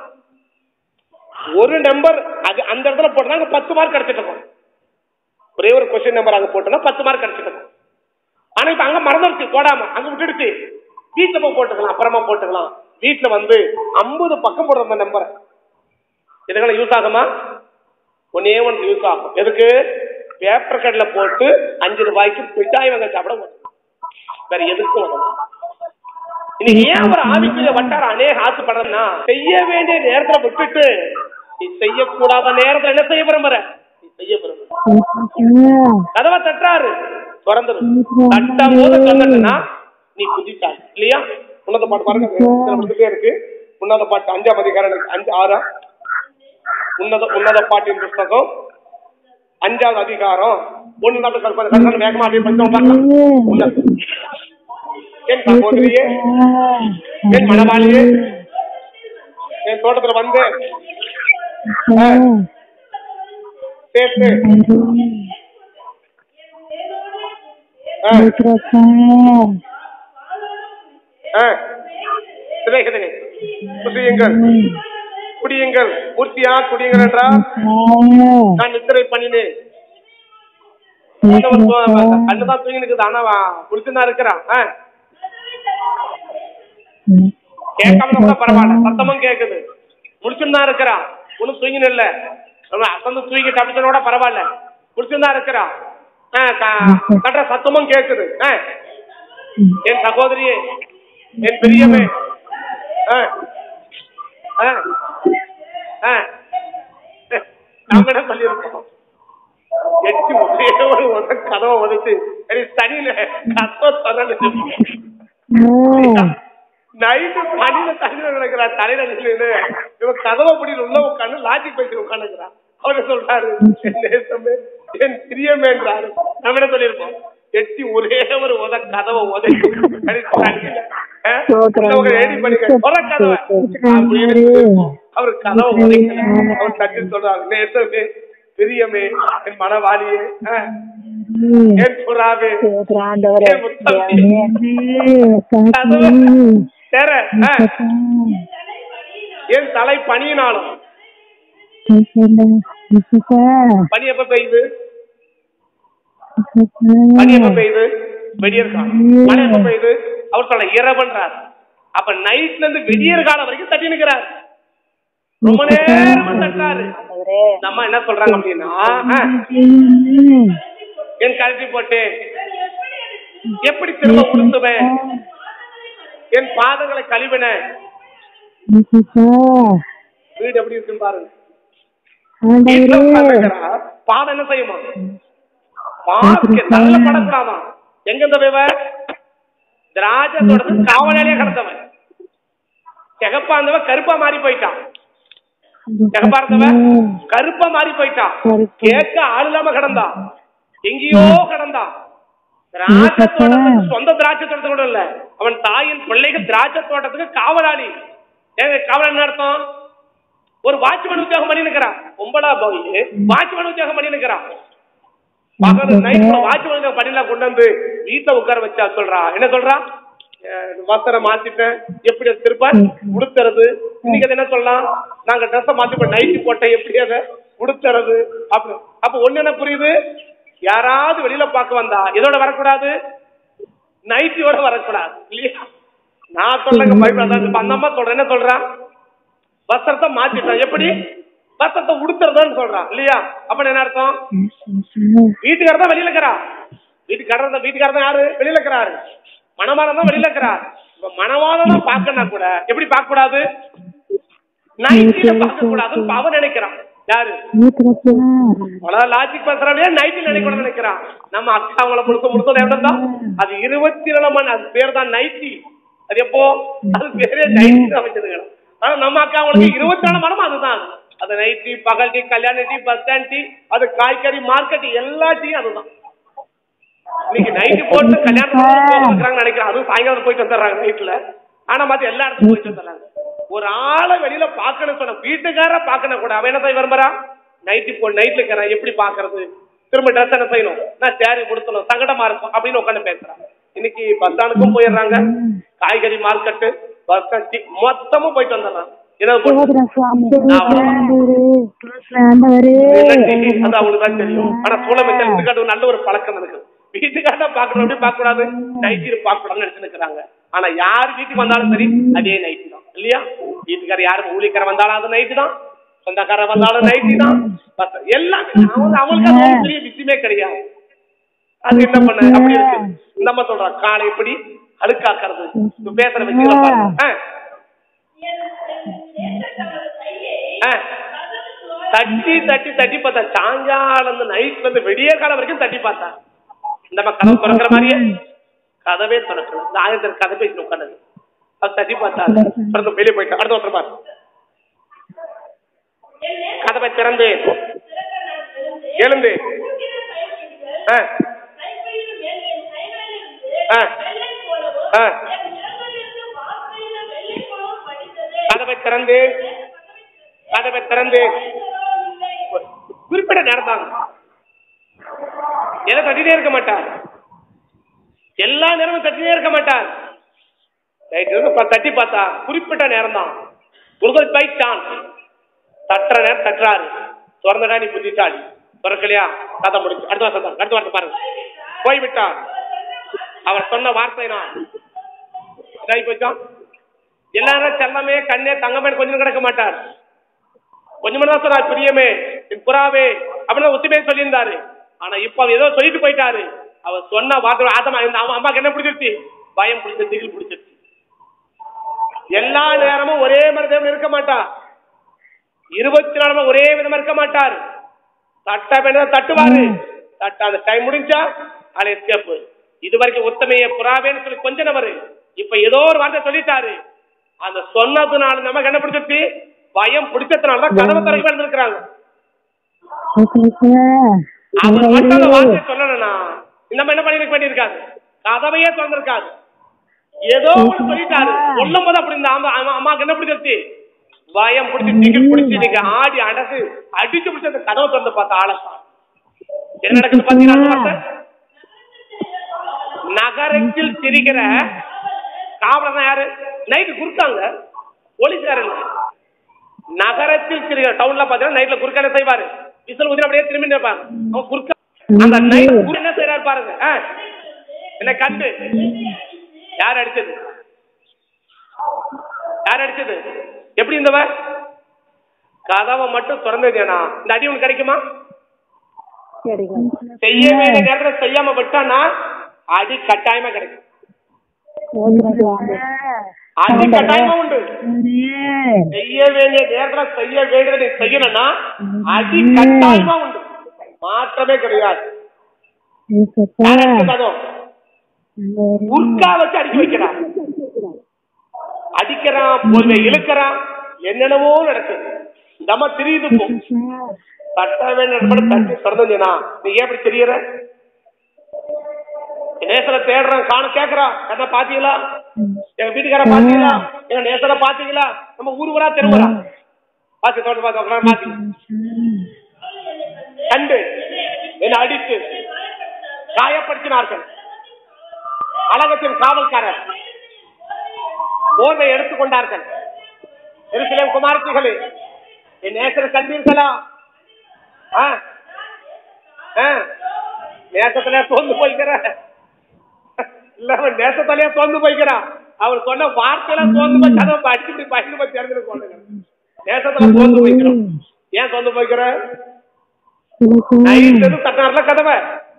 ஒரு நம்பர் அது அந்த இடத்துல போட்டா பத்து மார்க் கிடைச்சிட்டு இருக்கும் ஒரே ஒரு கொஸ்டின் நம்பர் அங்க போட்டோம்னா பத்து மார்க் கிடைச்சிட்டு இருக்கும் ஆனா இப்ப அங்க மறந்துருச்சு போடாம அங்க விட்டுடுச்சு வீட்டுல போய் போட்டுக்கலாம் அப்புறமா போட்டுக்கலாம் வீட்டுல வந்து ஐம்பது பக்கம் போடுற அந்த நம்பரை இதுக்கெல்லாம் யூஸ் ஆகுமா ஒன்னே ஒன்று யூஸ் ஆகும் எதுக்கு பேப்பர் கடையில போட்டு அஞ்சு ரூபாய்க்கு மிட்டாய் வாங்க சாப்பிட போதும். வேற எதுக்கும் உதவும். இன்னைக்கு ஏன் ஒரு ஆவிக்குரிய வட்டாரம் அநேக ஆசைப்படுறதுன்னா செய்ய வேண்டிய நேரத்துல விட்டுட்டு நீ செய்யக்கூடாத நேரத்துல என்ன செய்ய விரும்புற நீ ஐயா பிறகு கதவை தட்டுறாரு திறந்துரு தட்டும் போது திறந்துட்டுனா நீ குதிச்சாய் இல்லையா உன்னத பாட்டு பாருங்க இதுல மட்டுமே இருக்கு உன்னத பாட்டு அஞ்சாம் அதிகாரம் இருக்கு. அஞ்சு ஆறா உன்னத உன்னத பாட்டின் புஸ்தகம் அஞ்சாவது அதிகாரம் ஒண்ணு தான் கற்பனை கற்பனை வேகமா அப்படியே படிச்சோம் பார்க்கலாம் உன்னத- என் சகோதரியே என் மனவாளியே என் தோட்டத்துல வந்து ஆ, சேர்த்து ஆ, ஆ, சிநேகிதனே, குடியுங்கள் குடியுங்கள் பூர்த்தியா குடியுங்கள் என்றால் நான் நித்திரை பண்ணினேன் கண்ணுதான் தூங்கி இருக்குது ஆனா குடிச்சுதான் இருக்கிறான் ஆ, கேட்காம கூட பரவாயில்ல சத்தமும் கேக்குது முடிச்சுதான் இருக்கிறான் ஒன்னும் தூங்கின இல்ல அவன் அசந்து தூங்கி தப்பிச்சன கூட பரவாயில்ல முடிச்சுதான் இருக்கிறான் ஆ, க- கட்டுற சத்தமும் கேக்குது ஆ, என் சகோதரியே என் பெரியமே ஆ, ஆ, ஆ. நாம என்ன சொல்லியிருக்கோம் எட்டு ஒரே ஒரு ஒரு கதவை உதைச்சு சரி தனியில கதவை திறந்து நைட்டு பனியில தண்ணி நடக்கிறா தலையில நின்று இவன் கதவை பிடியில் உள்ள உட்காந்து லாஜிக் பேசி உட்காந்துக்கிறான் அவரு சொல்றாரு என் நேசமே என் பிரியமேன்றாரு நம்ம என்ன சொல்லியிருப்போம் எட்டி ஒரே ஒரு உத கதவை உதைச்சு சரி, தண்ணியில, ஆ, உள்ள ரெடி பண்ணிக்க தொற கதவை அப்படின்னு சொல்லியிருப்போம். அவர் கதவை உதைக்கல அவர் தட்டி சொல்றாரு நேசமே பிரியமே என் மனவாளியே ஆ, என் புறாவே என் முத்தமே தெர ஆ, என் தலை பனியினாலும் பனி எப்ப பெய்யுது பனி எப்ப பெய்யுது வெடியற் காலம் மழை எப்ப பெய்யுது அவர் சொல்ல இரவுன்றார் அப்ப நைட்ல இருந்து வெடியற் காலம் வரைக்கும் தட்டி நிக்கிறார் ரொம்ப நேரமா தட்டாரு நம்ம என்ன சொல்றாங்க அப்படின்னா ஆ, என் கழுத்தி போட்டு எப்படி திரும்ப உடுத்துவேன் என் பாதங்களை கழுவினேன் வீடு எப்படி இருக்குன்னு பாருங்க வீட்டுல உட்கார்ந்திருக்கிறா, பாதம் என்ன செய்யுமா பாதுக்கு நல்ல படக்கூடாதான் எங்க இந்த விவ திராட்சை தோட்டத்துக்கு காவலாளியா கிடந்தவன் சிகப்பா இருந்தவன் கருப்பா மாறி போயிட்டான் சிகப்பா இருந்தவன் கருப்பா மாறி போயிட்டான் கேட்க ஆள் இல்லாம கிடந்தான் எங்கேயோ கிடந்தான் திராட்சை தோட்டத்துக்கு சொந்த திராட்சை தோட்டத்துக்கு கூட இல்ல அவன் தாயின் பிள்ளைகள் திராட்சை தோட்டத்துக்கு காவலாளி ஏங்க காவலாளி என்ன அர்த்தம் ஒரு வாட்ச்மேன் உத்தியோகம் பண்ணி நிக்கிறான் பொம்பளா போய் வாட்ச்மேன் உத்தியோகம் பண்ணி நிக்கிறான் பகல் நைட் வாட்ச்மேன் உத்தியோகம் பண்ணிலாம் கொண்டு வந்து வீட்டுல உட்கார வச்சா சொல்றா என்ன சொல்றா அஹ் வஸ்திரம் மாத்திட்டேன் எப்படி அதை திருப்ப உடுத்துறது இன்னைக்கு அது என்ன சொல்லலாம் நாங்க ட்ரெஸ்ஸை மாத்தி நைட்டி போட்டேன் எப்படி அதை உடுத்துறது அப்படி அப்ப ஒண்ணு என்ன புரியுது யாராவது வெளியில பார்க்க வந்தா இதோட வரக்கூடாது நைட்டியோட வரக்கூடாது இல்லையா நான் சொல்றேங்க பைபிள் அதான் இப்ப அந்த அம்மா சொல்றேன் என்ன சொல்றான் வஸ்திரத்தை மாத்திட்டான் எப்படி வஸ்திரத்தை உடுத்துறதுன்னு சொல்றான் இல்லையா அப்ப என்ன அர்த்தம் வீட்டுக்காரர் தான் வெளியில இருக்கிறா வீட்டுக்காரர் தான் வீட்டுக்காரர் தான் யாரு வெளியில இருக்கிறாரு மணவாளன் தான் வெளியில இருக்கிறார் இப்ப மணவாளன் தான் பார்க்கணும் கூட எப்படி பார்க்க கூடாது நைட்டில பார்க்க கூடாதுன்னு அவன் நினைக்கிறான் யாரு அவ்வளவு லாஜிக் பேசுறானே நைட்டில் நினைக்கணும்னு நினைக்கிறான் நம்ம அக்கா அவங்கள முழுக்க முழுக்க எவ்வளவு தான் அது இருபத்தி ஏழு மணி அது பேர் தான் நைட்டி அது எப்போ அது பேரே நைட்டி தான் வச்சிருக்கலாம் ஆனா நம்ம அக்கா அவங்களுக்கு இருபத்தி நாலு மணமும் அதுதான் அது. அது நைட்டி பகல் டீ கல்யாண டீ பஸ் ஸ்டாண்ட் டீ அது காய்கறி மார்க்கெட் எல்லா டீயும் அதுதான் இன்னைக்கு நைட்டு போட்டு கல்யாணம் நினைக்கிறேன் அதுவும் சாயங்காலம் போயிட்டு வந்துடுறாங்க நைட்ல ஆனா மத்த எல்லா இடத்துக்கும் போயிட்டு வந்துடுறாங்க ஒரு ஆளை வெளியில பாக்கணும் சொன்ன வீட்டுக்கார பாக்கணும் கூட அவன் என்ன செய்ய விரும்புறான் நைட்டு போ நைட்ல இருக்கிறான் எப்படி பாக்குறது திரும்ப ட்ரெஸ் என்ன செய்யணும் நான் சேரி கொடுத்தணும் சங்கடமா இருக்கும் அப்படின்னு உட்காந்து பேசுறான் இன்னைக்கு பஸ் ஸ்டாண்டுக்கும் போயிடுறாங்க காய்கறி மார்க்கெட்டு பஸ் ஸ்டாண்ட் மொத்தமும் போயிட்டு வந்துடுறான் ஏன்னா அது அவங்களுக்கு தான் தெரியும் ஆனா சூழமைச்சல் வீட்டுக்காட்டு நல்ல ஒரு பழக்கம் இருக்கு வீட்டுக்காட்ட பாக்கணும் அப்படி பார்க்க கூடாது நைட்டு பார்க்க கூடாதுன்னு நினைச்சு நிக்கிறாங்க ஆனா யார் வீட்டுக்கு வந்தாலும் சரி அதே நைட்டு தான் இல்லையா வீட்டுக்காரர் யாரும் ஊழிக்காரர் வந்தாலும் அது நைட்டு தான் சொந்தக்காரர் வந்தாலும் நைட்டு தான் பஸ் எல்லாம் அவங்க- அவங்களுக்கு அது ஒரு பெரிய விஷயமே கிடையாது அது என்ன பண்ண அப்படி இருக்கு இந்த அம்மா சொல்றான் காலை எப்படி அழுக்காக்குறது இப்ப பேசுற வச்சு பாருங்க ஆ, ஆ. தட்டி தட்டி தட்டி பார்த்தா சாயங்காலம் இருந்து நைட்ல இருந்து விடிய காலம் வரைக்கும் தட்டி பார்த்தா இந்த கதவு திறக்கிற மாதிரியே கதவே திறக்கல இந்த ஆயிரத்தி கதை பேசி உட்காந்தது அது தட்டி பார்த்தா திறந்து வெளியே போயிட்டா அடுத்த ஒருத்தர் பாரு கதவை திறந்து எழுந்து ஆ, ஆ, ஆ. கதவை திறந்து கதவை திறந்து குறிப்பிட்ட நேரம் தாங்க எதை தட்டினே இருக்க மாட்டார் எல்லா நேரமும் தட்டினே இருக்க மாட்டார் ரைட் இருந்து பா- தட்டி பார்த்தா குறிப்பிட்ட நேரம் தான் ஒரு பை சான்ஸ் தட்டுற நேரம் தட்டுறாரு திறந்தடா நீ புத்திசாலி திறக்கலையா கதை முடிச்சு அடுத்த வருஷம் தான் அடுத்த வருஷம் பாருங்க போய்விட்டார் அவர் சொன்ன வார்த்தை நான் இதாகி போச்சான் எல்லாரும் செல்லமே கண்ணே தங்கமே கொஞ்சம் கிடக்க மாட்டார் கொஞ்சம் தான் சொன்னார் பிரியமே என் புறாவே அப்படின்னு ஒத்துமே சொல்லியிருந்தாரு ஆனா இப்ப அவர் ஏதோ சொல்லிட்டு போயிட்டாரு அவர் சொன்ன வார்த்தை ஆத்தமா இந்த அவன் அம்மாக்கு என்ன பிடிச்சிருச்சு பயம் பிடிச்ச திகில் பிடிச்சிருச்சு எல்லா நேரமும் ஒரே மாதிரி இருக்க மாட்டார் இருபத்தி நாலு மணி ஒரே விதமா இருக்க மாட்டார் தட்ட வேண்டியதை தட்டுவாரு தட்ட அந்த டைம் முடிஞ்சா அதை எஸ்கேப் இது வரைக்கும் உத்தமைய புறாவேன்னு சொல்லி கொஞ்ச நபரு இப்ப ஏதோ ஒரு வார்த்தை சொல்லிட்டாரு அந்த சொன்னதுனால நமக்கு என்ன பிடிச்சிருச்சு பயம் பிடிச்சதுனால தான் கதவை திறக்க வேண்டும் இருக்கிறாங்க அவர் மட்டும் அந்த வார்த்தை சொல்லணும்னா நம்ம என்ன பண்ணிருக்க வேண்டியிருக்காது கதவையே திறந்திருக்காது ஏதோ ஒண்ணு சொல்லிட்டாரு சொல்லும் போது அப்படி இந்த அம்மா அம்மா- அம்மாக்கு என்ன பிடிச்சிருச்சு பயம் பிடிச்சி டிக்கெட் பிடிச்சி நீங்க ஆடி அடகு அடிச்சு பிடிச்சி அந்த கதவை திறந்து பார்த்த ஆளத்தான் என்ன நடக்குது பாத்தீங்கன்னா அந்த வார்த்தை? நகரத்தில் திரிகிற காவலர் யாரு நைட்டு குறுக்காங்க போலீஸ்காரங்க நகரத்தில் திரிகிற டவுன்ல பாத்தீங்கன்னா நைட்ல குறுக்க என்ன செய்வாரு விசில் ஊதி அப்படியே திரும்பி நிற்பாங்க அவன் குறுக்க அந்த நைட் குறுக்க என்ன செய்யறாரு பாருங்க ஆ. என்ன கண்டு யார் அடிச்சது யார் அடிச்சது எப்படி இருந்தவ கதவை மட்டும் திறந்ததுனா இந்த அடி உனக்கு கிடைக்குமா செய்ய வேண்டிய நேரத்துல செய்யாம விட்டானா அடி கட்டாயமா கிடைக்கும் அடி கட்டாயமா உண்டு செய்ய வேண்டிய நேரத்துல செய்ய வேண்டியதை நீ செய்யணும்னா அடி கட்டாயமா உண்டு மாற்றமே கிடையாது யார் அடிச்சது அதுவும்? உட்கா வச்சு அடிக்க வைக்கிறான் அடிக்கிறான் பொறுமை இழுக்கிறான் என்னென்னவோ நடக்குது நம்ம தெரியுது போ தட்ட வேண்டிய தட்டி திறந்துனா நீ ஏன் இப்படி தெரியற நேசல தேடுறான் காண கேக்குறான் கண்ண பாத்தீங்களா எங்க வீட்டுக்கார பாத்தீங்களா எங்க நேசல பாத்தீங்களா நம்ம ஊரு ஊரா தெருவுரா பாத்து தோட்டம் பார்த்து பாத்தீங்க கண்டு என்ன அடித்து காயப்படுத்தினார்கள் அழகத்தின் காவல்காரர் போதை எடுத்துக் கொண்டார்கள் எருசலேம் குமாரத்திகளே என் நேசரை கண்டீர்களா ஆ? ஆ? நேசத்திலே தோந்து போய்க்கிற இல்ல அவன் நேசத்திலே தோந்து போய்க்கிறான் அவர் சொன்ன வார்த்தையில தோந்து போய் கதவை அடிச்சு இப்படி பயந்து போய் தேர்ந்து கொண்டுங்க நேசத்துல தோந்து போய்க்கிறோம் ஏன் தோந்து போய்க்கிற நைட் எதுவும் தட்டார்ல கதவை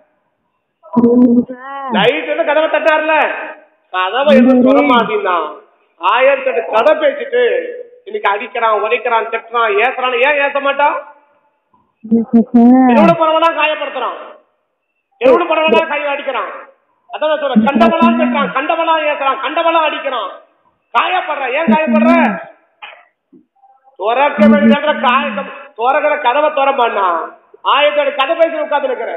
நைட் எதுவும் கதவை தட்டார்ல கதவை எதுவும் சொல்ல மாட்டீங்கன்னா ஆயிரத்தி எட்டு கதை பேசிட்டு இன்னைக்கு அடிக்கிறான் உதைக்கிறான் திட்டுறான் ஏசுறான் ஏன் ஏச மாட்டான் என்னோட பரவலா காயப்படுத்துறான் என்னோட பரவலா கை அடிக்கிறான் அதான் சொல்ற கண்டவளா திட்டுறான் கண்டவளா ஏசுறான் கண்டவளா அடிக்கிறான் காயப்படுறான் ஏன் காயப்படுற துறக்க வேண்டிய காய துறக்கிற கதவை துறப்பான்னா ஆயிரத்தி எட்டு கதை பேசி உட்கார்ந்து இருக்கிறேன்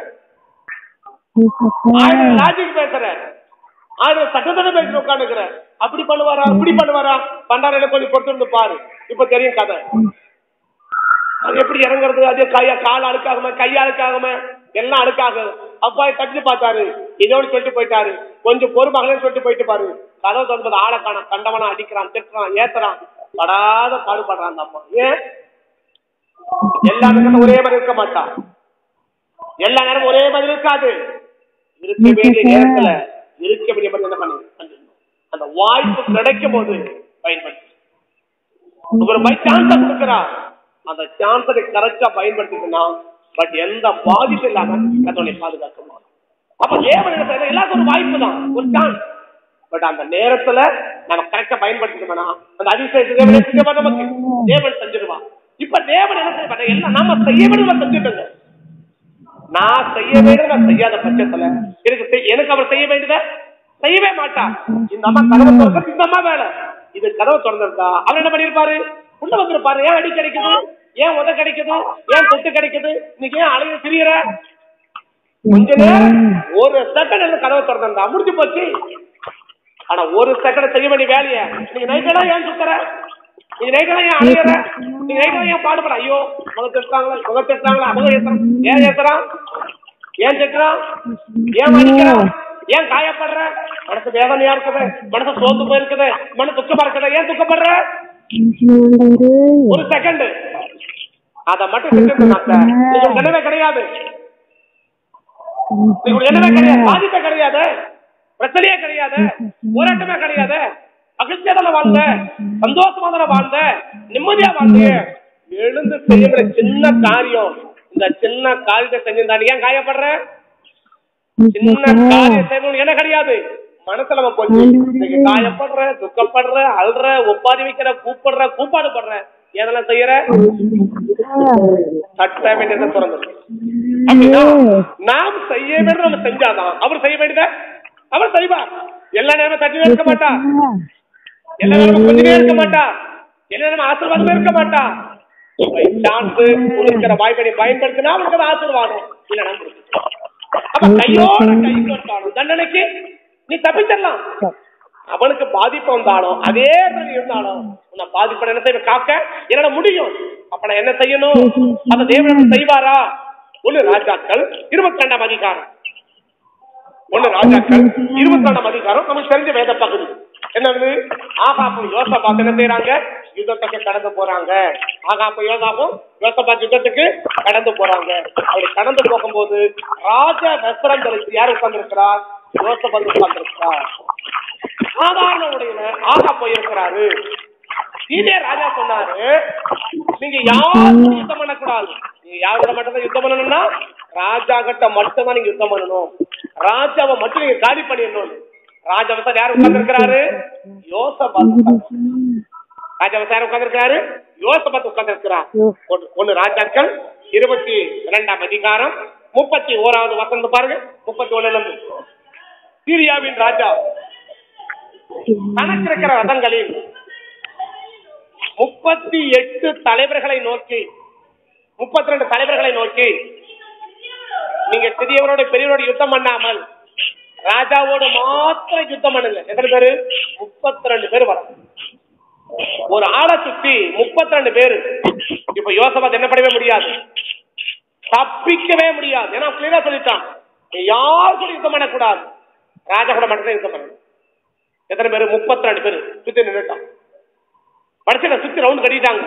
ஆயிரம் லாஜிக் பேசுறேன் ஆயிரம் சட்டத்தோட பேசி உட்காந்துக்கிறேன் அப்படி பண்ணுவாரா இப்படி பண்ணுவாரா பண்டாரையில கொஞ்சம் பொறுத்திருந்து பாரு இப்ப தெரியும் கதை அது எப்படி இறங்குறது அது கையா கால் அழுக்காகும கை அழுக்காகும எல்லாம் அழுக்காகும் அப்பா தட்டி பார்த்தாரு இதோடு சொல்லிட்டு போயிட்டாரு கொஞ்சம் பொறுமகளே சொல்லிட்டு போயிட்டு பாரு கதவை திறந்து ஆளை காணாம் கண்டவனா அடிக்கிறான் திட்டுறான் ஏத்துறான் படாத பாடுபடுறான் அந்த அம்மா ஏன் எல்லா நேரமும் ஒரே மாதிரி இருக்க மாட்டான் எல்லா நேரமும் ஒரே மாதிரி இருக்காது இருக்க வேண்டிய நேரத்துல இருக்க வேண்டிய மாதிரி என்ன பண்ணு பண்ணிடணும். அந்த வாய்ப்பு கிடைக்கும் போது பயன்படுத்தி ஒரு பை சான்ஸ் கொடுக்குறா அந்த சான்ஸை கரெக்டா பயன்படுத்திக்கனா பட் எந்த பாதிப்பும் இல்லாம கத்தோனை பாதுகாக்க முடியும் அப்ப தேவன் என்ன செய்யறது? எல்லாருக்கும் ஒரு வாய்ப்பு தான் ஒரு சான்ஸ் பட் அந்த நேரத்துல நம்ம கரெக்டா பயன்படுத்திக்கணும்னா அந்த அதிசயத்தை தேவன் செஞ்சு நமக்கு தேவன் செஞ்சிருவான் இப்ப தேவன் என்ன செய்ய மாட்டாங்க எல்லாம் நாம செய்ய வேண்டியதை செஞ்சுட்டோங்க நான் செய்ய வேண்டியதை நான் செய்யாத பட்சத்துல எனக்கு செய்- எனக்கு அவர் செய்ய வேண்டியதை செய்யவே மாட்டார் இந்த அம்மா கதவை திறக்கிறது இந்த அம்மா வேலை இது கதவை திறந்திருந்தா அவர் என்ன பண்ணிருப்பாரு உள்ள வந்திருப்பாரு ஏன் அடி கிடைக்குது ஏன் உத கிடைக்குது ஏன் தொட்டு கிடைக்குது இன்னைக்கு ஏன் அலைய திரியற கொஞ்ச நேரம் ஒரு செகண்ட் கதவை திறந்திருந்தா முடிஞ்சு போச்சு ஆனா ஒரு செகண்ட் செய்ய வேண்டிய வேலைய நீங்க நைட்டெல்லாம் ஏன் சுத்துற நீங்க நைட்டெல்லாம் ஏன் அலையற நீங்க நைட்டெல்லாம் ஏன் பாடுபட ஐயோ முகத்தை எடுத்தாங்களா முகத்தை எடுத்தாங்களா அவங்க ஏத்துறான் ஏன் ஏத்துறான் ஏன் திட்டுறான் ஏன் அடிக்கிறான் ஏன் காயப்படுற மனசு வேதனையா இருக்குது மனசு சோர்ந்து போயிருக்குது மனசு துக்கமா இருக்குது ஏன் துக்கப்படுற ஒரு செகண்ட் அத மட்டும் செஞ்சிருந்தாங்க உங்களுக்கு என்னவே கிடையாது உங்களுக்கு என்னவே கிடையாது பாதிப்பே கிடையாது பிரச்சனையே கிடையாது போராட்டமே கிடையாது மகிழ்ச்சியா தானே வாழ்ந்த சந்தோஷமா தானே வாழ்ந்த நிம்மதியா வாழ்ந்த எழுந்து செய்யற சின்ன காரியம் இந்த சின்ன காரியத்தை செஞ்சிருந்தா ஏன் காயப்படுற சின்ன காரியம் செய்யணும் என்ன கிடையாது மனசுல நம்ம கொஞ்சம் இன்னைக்கு காயப்படுற துக்கப்படுற அழுற ஒப்பாரி வைக்கிற கூப்பிடுற கூப்பாடு படுற எதெல்லாம் செய்யற சட்ட வேண்டியதை திறந்து அப்படின்னா நாம் செய்ய வேண்டியது நம்ம செஞ்சாதான் அவர் செய்ய வேண்டியத அவர் செய்வார் எல்லா நேரமும் தட்டிவே இருக்க மாட்டா எல்லா நேரமும் கொஞ்சமே இருக்க மாட்டா எல்லா நேரமும் ஆசீர்வாதமே இருக்க மாட்டா சான்ஸ் இருக்கிற வாய்ப்பை பயன்படுத்தினா அவனுக்கு அது ஆசீர்வாதம் இல்ல நம்ம அப்ப கையோட கை கொடுத்தாலும் தண்டனைக்கு நீ தப்பிச்சிடலாம் அவனுக்கு பாதிப்பு வந்தாலும் அதே மாதிரி இருந்தாலும் உன்னை பாதிப்பு என்ன செய்ய காக்க என்னால முடியும் அப்ப நான் என்ன செய்யணும் அந்த தேவன் செய்வாரா ஒண்ணு ராஜாக்கள் இருபத்தி ரெண்டாம் அதிகாரம் ஒண்ணு ராஜாக்கள் இருபத்தி ரெண்டாம் அதிகாரம் நமக்கு தெரிஞ்ச வேத பகுதி என்னது ஆகாப்பு யோசபாத் என்ன செய்யறாங்க யுத்தத்துக்கு கடந்து போறாங்க ஆகாப்பு யோசாப்பும் யோசபாத் யுத்தத்துக்கு கடந்து போறாங்க அப்படி கடந்து போகும்போது ராஜ வஸ்திரம் தரித்து யார் உட்கார்ந்திருக்கிறார் யோசபாத் உட்கார்ந்திருக்கிறார் சாதாரண உடையில ஆகா போயிருக்கிறாரு இதே ராஜா சொன்னாரு நீங்க யாரும் யுத்தம் பண்ணக்கூடாது நீங்க யாரோட மட்டும் தான் யுத்தம் பண்ணணும்னா ராஜா கிட்ட மட்டும் தான் நீங்க யுத்தம் பண்ணணும் ராஜாவை மட்டும் நீங்க காலி பண்ணிடணும் ராஜாவை யார் உட்கார்ந்து இருக்கிறாரு யோசபாத் ராஜாவை யார் உட்கார்ந்து இருக்கிறாரு யோசபாத் உட்கார்ந்து இருக்கிறார் ஒன்னு ராஜாக்கள் இருபத்தி இரண்டாம் அதிகாரம் முப்பத்தி ஓராவது வசனம் பாருங்க முப்பத்தி ஒண்ணுல இருந்து சீரியாவின் ராஜா தனக்கு இருக்கிற ரதங்களில் முப்பத்தி எட்டு தலைவர்களை நோக்கி முப்பத்தி ரெண்டு தலைவர்களை நோக்கி நீங்க சிறியவரோட பெரியவரோட யுத்தம் பண்ணாமல் ராஜாவோட மாத்திரம் யுத்தம் பண்ணுங்க எத்தனை பேரு முப்பத்தி ரெண்டு பேர் வர ஒரு ஆளை சுத்தி முப்பத்தி ரெண்டு பேரு இப்ப யோசபாத் என்ன பண்ணவே முடியாது தப்பிக்கவே முடியாது ஏன்னா கிளியரா சொல்லிட்டான் நீ யார் கூட யுத்தம் பண்ணக்கூடாது ராஜா கூட மட்டும் தான் யுத்தம் பண்ணணும் எத்தனை பேர் முப்பத்தி ரெண்டு பேர் சுத்தி நின்றுட்டான் படிச்சு சுத்தி ரவுண்ட் கட்டிட்டாங்க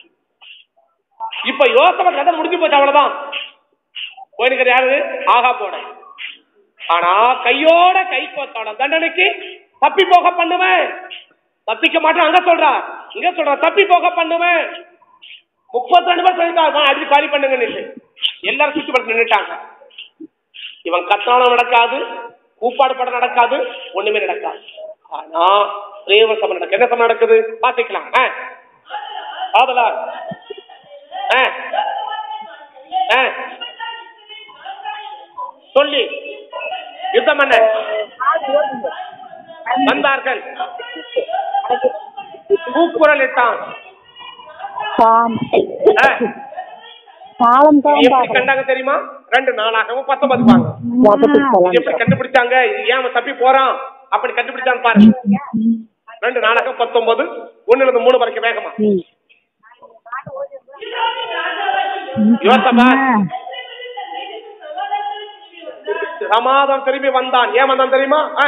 இப்ப யோசனை கதை முடிஞ்சு போச்சு அவ்வளவுதான் போயிருக்கிற யாரு ஆகா போட ஆனா கையோட கை கோத்தான தண்டனைக்கு தப்பி போக பண்ணுவேன் தப்பிக்க மாட்டேன் அங்க சொல்றா இங்க சொல்றா தப்பி போக பண்ணுவேன் முப்பத்தி ரெண்டு பேர் சொல்லிட்டாங்க அடிச்சு காலி பண்ணுங்க எல்லாரும் சுத்தி படுத்து நின்றுட்டாங்க இவன் கத்தாலும் நடக்காது கூப்பாடு படம் நடக்காது ஒண்ணுமே நடக்காது ஆனா தேவ சபை நடக்கு என்ன சபை நடக்குது பாத்துக்கலாம் ஆதலால் சொல்லி யுத்தம் பண்ண வந்தார்கள் கூக்குரல் இட்டான் காலம் எப்படி கண்டாங்க தெரியுமா ரெண்டு நாளாகவும் பத்தொன்பது பாங்க எப்படி கண்டுபிடிச்சாங்க ஏன் அவன் தப்பி போறான் அப்படி கண்டுபிடிச்சான்னு பாருங்க ரெண்டு நாளாக பத்தொன்பது ஒண்ணுல இருந்து மூணு வரைக்கும் வேகமா யோசபா சமாதானம் திரும்பி வந்தான் ஏன் வந்தான் தெரியுமா ஆ.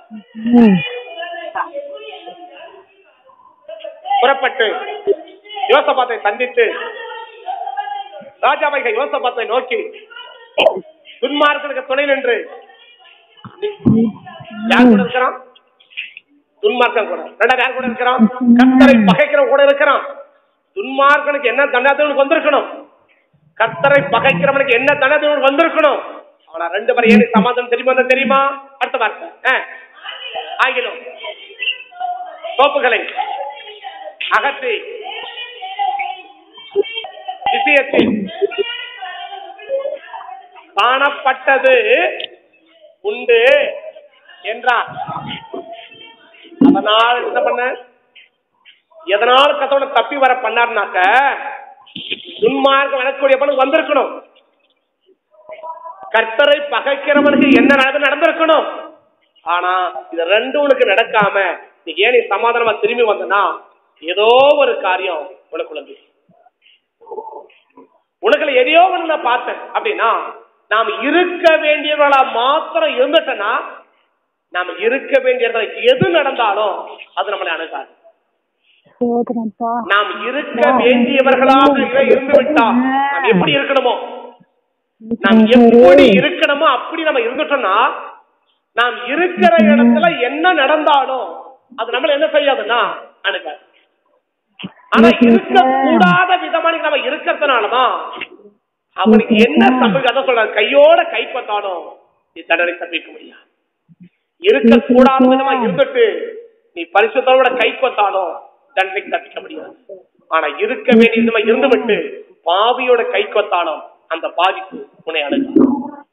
புறப்பட்டு யோசபாத்தை சந்தித்து ராஜாவைகள் யோசபாத்தை நோக்கி துன்மார்க்கனுக்கு துணை நின்று யார் கூட இருக்கிறான் துன்மார்க்கன் கூட ரெண்டாவது யார் கூட இருக்கிறான் கத்தரை பகைக்கிறவன் கூட இருக்கிறான் துன்மார்க்கனுக்கு என்ன தண்டனை வந்திருக்கணும் கத்தரை பகைக்கிறவனுக்கு என்ன தண்டனை வந்திருக்கணும் ஆனா ரெண்டு பேரும் ஏன் சமாதானம் தெரியுமா என்ன தெரியுமா அடுத்த வார்த்தை ஆ. ஆகிலும் சோப்புகளை அகற்றி விஷயத்தில் காணப்பட்டது உண்டு என்றார் அதனால் என்ன பண்ண எதனால கத்தோட தப்பி வர பண்ணார்னாக்க துன்மார்க்கம் நடக்கக்கூடிய பண்ணு வந்திருக்கணும் கர்த்தரை பகைக்கிறவனுக்கு என்ன நடந்து நடந்திருக்கணும் ஆனா இது ரெண்டும் உனக்கு நடக்காம நீ ஏன் நீ சமாதானமா திரும்பி வந்தனா ஏதோ ஒரு காரியம் உனக்குள்ள இருந்துச்சு. உனக்குள்ள எதையோ ஒண்ணு நான் பார்த்தேன் அப்படின்னா நாம் இருக்க வேண்டியவர்களா மாத்திரம் இருந்துட்டனா நாம இருக்க வேண்டிய இடத்துல எது நடந்தாலும் அது நம்மளை அணுகாது சோதனப்பா நாம் இருக்க வேண்டியவர்களாக இரு- இருந்து விட்டா நாம் எப்படி இருக்கணுமோ நாம் எப்படி இருக்கணுமோ அப்படி நம்ம இருந்துட்டோம்னா நாம் இருக்கிற இடத்துல என்ன நடந்தாலும் அது நம்மள என்ன செய்யாதுன்னா அணுகாது ஆனா இருக்க கூடாத விதமா நீங்க நம்ம இருக்கிறதுனாலதான் அவனுக்கு என்ன சம்பவிக்கும் அதான் சொல்றாரு கையோட கைப்பற்றாலும் நீ தண்டனை தப்பிக்க முடியாது இருக்க கூடாத விதமா இருந்துட்டு நீ பரிசுத்தோட கைப்பற்றாலும் தண்டனைக்கு தப்பிக்க முடியாது ஆனா இருக்க வேண்டிய விதமா இருந்து விட்டு பாவியோட கைப்பற்றாலும் அந்த பாதிப்பு உன்னை அணுகும்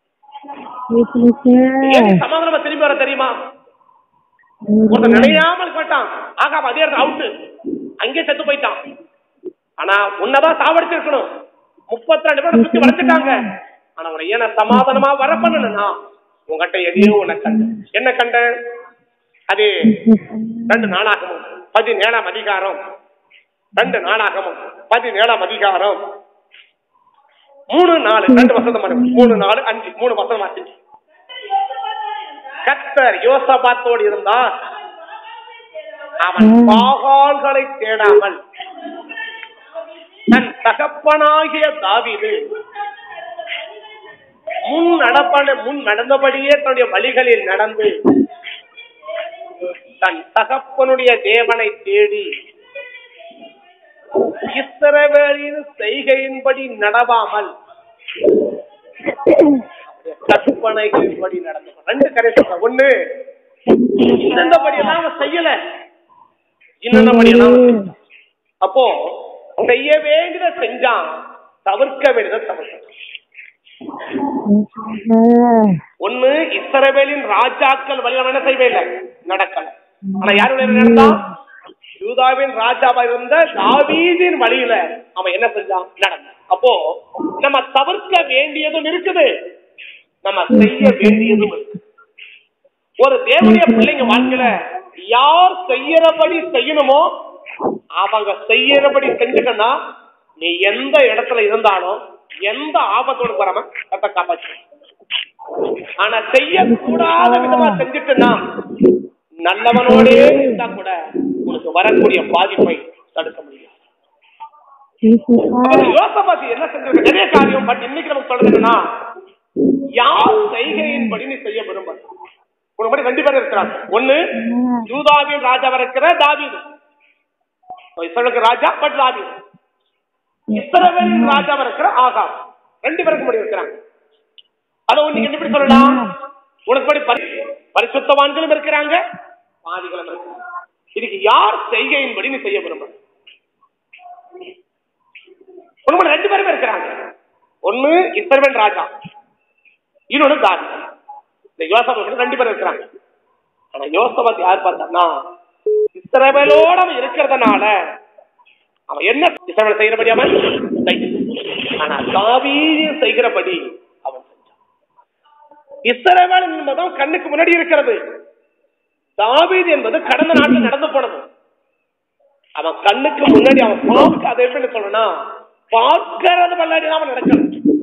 ஏன் சமாதானமா திரும்பி வர தெரியுமா ஒருத்தன் நினையாமல் போயிட்டான் ஆகா அதே இடத்துல அவுட்டு அங்கே செத்து போயிட்டான் ஆனா உன்னதான் சாவடிச்சிருக்கணும் முப்பத்தி ரெண்டு பேரை சுத்தி வளர்த்துட்டாங்க ஆனா உன்னை ஏன சமாதானமா வர பண்ணணும்னா உங்ககிட்ட எதையோ உன்னை கண்டேன் என்ன கண்டேன் அது ரெண்டு நாளாகமும் பதினேழாம் அதிகாரம் ரெண்டு நாளாகமும் பதினேழாம் அதிகாரம் மூணு நாலு ரெண்டு வசனம் பாருங்க. மூணு நாலு அஞ்சு மூணு வசனம் அஞ்சு கத்தர் யோசபாத்தோடு இருந்தார் அவன் பாகால்களை தேடாமல் தன் தகப்பனாகிய தாவீது முன் நடப்பட முன் நடந்தபடியே தன்னுடைய வழிகளில் நடந்து தன் தகப்பனுடைய தேவனை தேடி இஸ்ரவேலின் செய்கையின்படி நடவாமல் கற்பனைகளின்படி நடந்து ரெண்டு கரை சொல்ற ஒண்ணு இந்தபடி எல்லாம் அவன் செய்யல இன்னபடி எல்லாம் அவன் செஞ்சான். அப்போ செய்ய வேண்டியதை செஞ்சான் தவிர்க்க வேண்டியதை தவிர்க்க ஒண்ணு இஸ்ரவேலின் ராஜாக்கள் வழி அவன் என்ன செய்யவே இல்லை நடக்கல ஆனா யார் வழியில நடந்தான் யூதாவின் ராஜாவா இருந்த தாவீதின் வழியில அவன் என்ன செஞ்சான் நடந்தான் அப்போ நம்ம தவிர்க்க வேண்டியதும் இருக்குது நம்ம செய்ய வேண்டியதும் இருக்கு ஒரு தேவனுடைய பிள்ளைங்க வாழ்க்கையில யார் செய்யறபடி செய்யணுமோ அவங்க செய்யறபடி செஞ்சுக்கன்னா நீ எந்த இடத்துல இருந்தாலும் எந்த ஆபத்தோடு வராம கத்த காப்பாற்று ஆனா செய்யக்கூடாத விதமா செஞ்சுட்டுன்னா நல்லவனோடே இருந்தா கூட உனக்கு வரக்கூடிய பாதிப்பை தடுக்க முடியாது அப்ப யோசபாத்தி என்ன செஞ்சிருக்க நிறைய காரியம் பட் இன்னைக்கு நமக்கு சொல்றது என்னன்னா யார் செய்கையின்படி நீ செய்ய விரும்ப உனக்கு மாதிரி ரெண்டு பேர் இருக்கிறாங்க ஒண்ணு யூதாவின் ராஜாவா இருக்கிற தாவீது இஸ்ரவேலுக்கு ராஜா பட் தாவீது இஸ்ரவேலின் ராஜாவா இருக்கிற ஆகாம் ரெண்டு பேருக்கு முடி இருக்கிறாங்க அதை நீங்க எப்படி சொல்லலாம் உனக்கு படி பரி- பரிசுத்தவான்களும் இருக்கிறாங்க பாதிகளும் இருக்கிறாங்க இதுக்கு யார் செய்கையின்படி நீ செய்ய விரும்ப உனக்கு ரெண்டு பேருமே இருக்கிறாங்க ஒண்ணு இஸ்ரவேல் ராஜா இன்னொன்னு தாவி இந்த யோசபா ரெண்டு பேரும் இருக்கிறாங்க ஆனா யோசபாத் யார் பார்த்தான்னா இஸ்ரவேலோட அவன் இருக்கிறதுனால அவன் என்ன இஸ்ரவேல் செய்யறபடி அவன் செய்யல. ஆனா தாவீது செய்கிறபடி அவன் செஞ்சான் இஸ்ரவேல் என்பதும் கண்ணுக்கு முன்னாடி இருக்கிறது தாவீது என்பது கடந்த நாட்டில் நடந்து போனது அவன் கண்ணுக்கு முன்னாடி அவன் பார்க்க அதை எப்படி சொல்லணும்னா பார்க்கறது முன்னாடி அவன் நடக்கணும்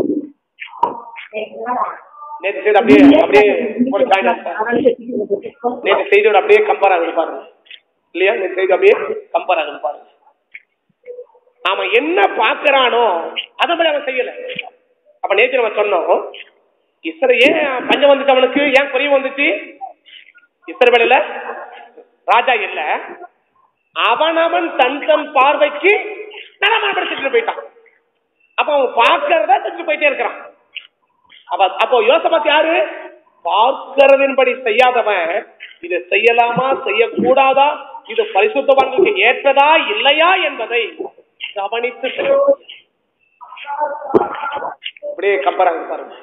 நேற்று செய்தி அப்படியே அப்படியே ஒரு காயின் நேற்று செய்தியோட அப்படியே கம்பேர் ஆகுது பாருங்க இல்லையா நேற்று செய்தி அப்படியே கம்பேர் ஆகுது பாருங்க அவன் என்ன பார்க்கறானோ அதை மாதிரி அவன் செய்யல அப்ப நேற்று நம்ம சொன்னோம் இஸ்ர ஏன் பஞ்சம் வந்துச்சு அவனுக்கு ஏன் குறைவு வந்துச்சு இஸ்ரவேல ராஜா இல்ல அவனவன் தன் தன் பார்வைக்கு நலமானப்படுத்திட்டு போயிட்டான் அப்ப அவன் பார்க்கறத செஞ்சு போயிட்டே இருக்கிறான் அப்ப அப்போ யோசபாத் யாரு பார்க்கிறதின்படி செய்யாதவன் இதை செய்யலாமா செய்யக்கூடாதா இது பரிசுத்தவான்களுக்கு ஏற்றதா இல்லையா என்பதை கவனித்து செய். அப்படியே கம்பராங்க பாருங்க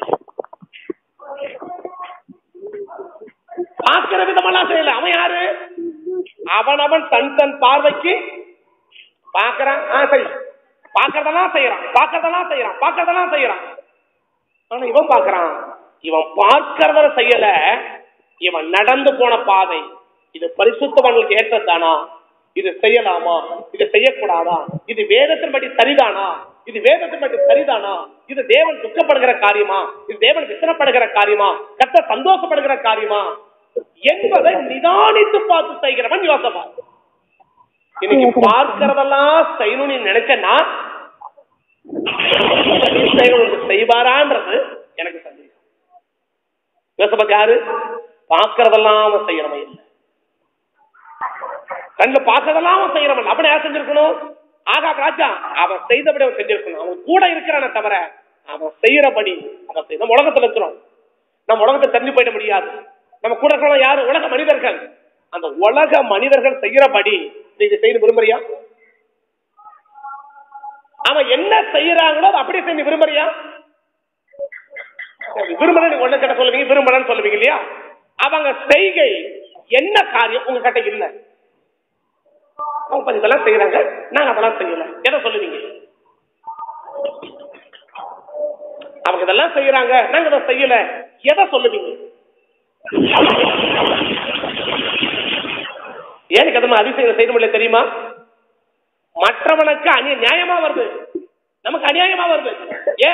பார்க்கிற விதமெல்லாம் செய்யல அவன் யாரு அவன் அவன் தன் தன் பார்வைக்கு பார்க்கறான் ஆ சரி பார்க்கறதெல்லாம் செய்யறான் பார்க்கறதெல்லாம் செய்யறான் பார்க்கறதெல்லாம் செய்யறான் ஆனா இவன் பார்க்கறான் இவன் பார்க்கறத செய்யல இவன் நடந்து போன பாதை இது பரிசுத்தவங்களுக்கு ஏற்றதானா இது செய்யலாமா இது செய்யக்கூடாதா இது வேதத்தின்படி சரிதானா இது வேதத்தின்படி சரிதானா இது தேவன் துக்கப்படுகிற காரியமா இது தேவன் விசனப்படுகிற காரியமா கத்த சந்தோஷப்படுகிற காரியமா என்பதை நிதானித்து பார்த்து செய்கிறவன் யோசப்பா இன்னைக்கு பார்க்கிறதெல்லாம் செய்யணும்னு நீ நினைச்சேன்னா செய்யணும் செய்வாரான்றது எனக்கு சந்தேகம் யோசபத் யாரு பார்க்கறதெல்லாம் அவன் செய்யறவன் இல்லை கண்ணு பார்க்கறதெல்லாம் அவன் செய்யறவன் அப்படி யார் செஞ்சிருக்கணும் ஆகா ராஜா அவன் செய்தபடி அவன் செஞ்சிருக்கணும் அவன் கூட இருக்கிறானே தவிர அவன் செய்யறபடி அவன் செய்~ நம்ம உலகத்துல இருக்கிறோம் நம்ம உலகத்தை தெரிஞ்சு போயிட முடியாது நம்ம கூட இருக்கிறவங்க யாரு உலக மனிதர்கள் அந்த உலக மனிதர்கள் செய்யறபடி நீங்க செய்ய விரும்புறியா அவன் என்ன செய்யறாங்களோ அதை அப்படியே செய்ய விரும்புறியா விரும்புறேன் ஒண்ணு கிட்ட சொல்லுவீங்க விரும்புறேன்னு சொல்லுவீங்க இல்லையா அவங்க செய்கை என்ன காரியம் உங்க கிட்ட இல்ல அவங்க கொஞ்சம் இதெல்லாம் செய்யறாங்க நாங்க அதெல்லாம் செய்யல எதை சொல்லுவீங்க அவங்க இதெல்லாம் செய்யறாங்க நாங்க இதை செய்யல எதை சொல்லுவீங்க ஏனுக்கு அது அதிசயம் செய்ய முடியல தெரியுமா மற்றவனுக்கு அநிய நியாயமா வருது நமக்கு அநியாயமா வருது ஏன்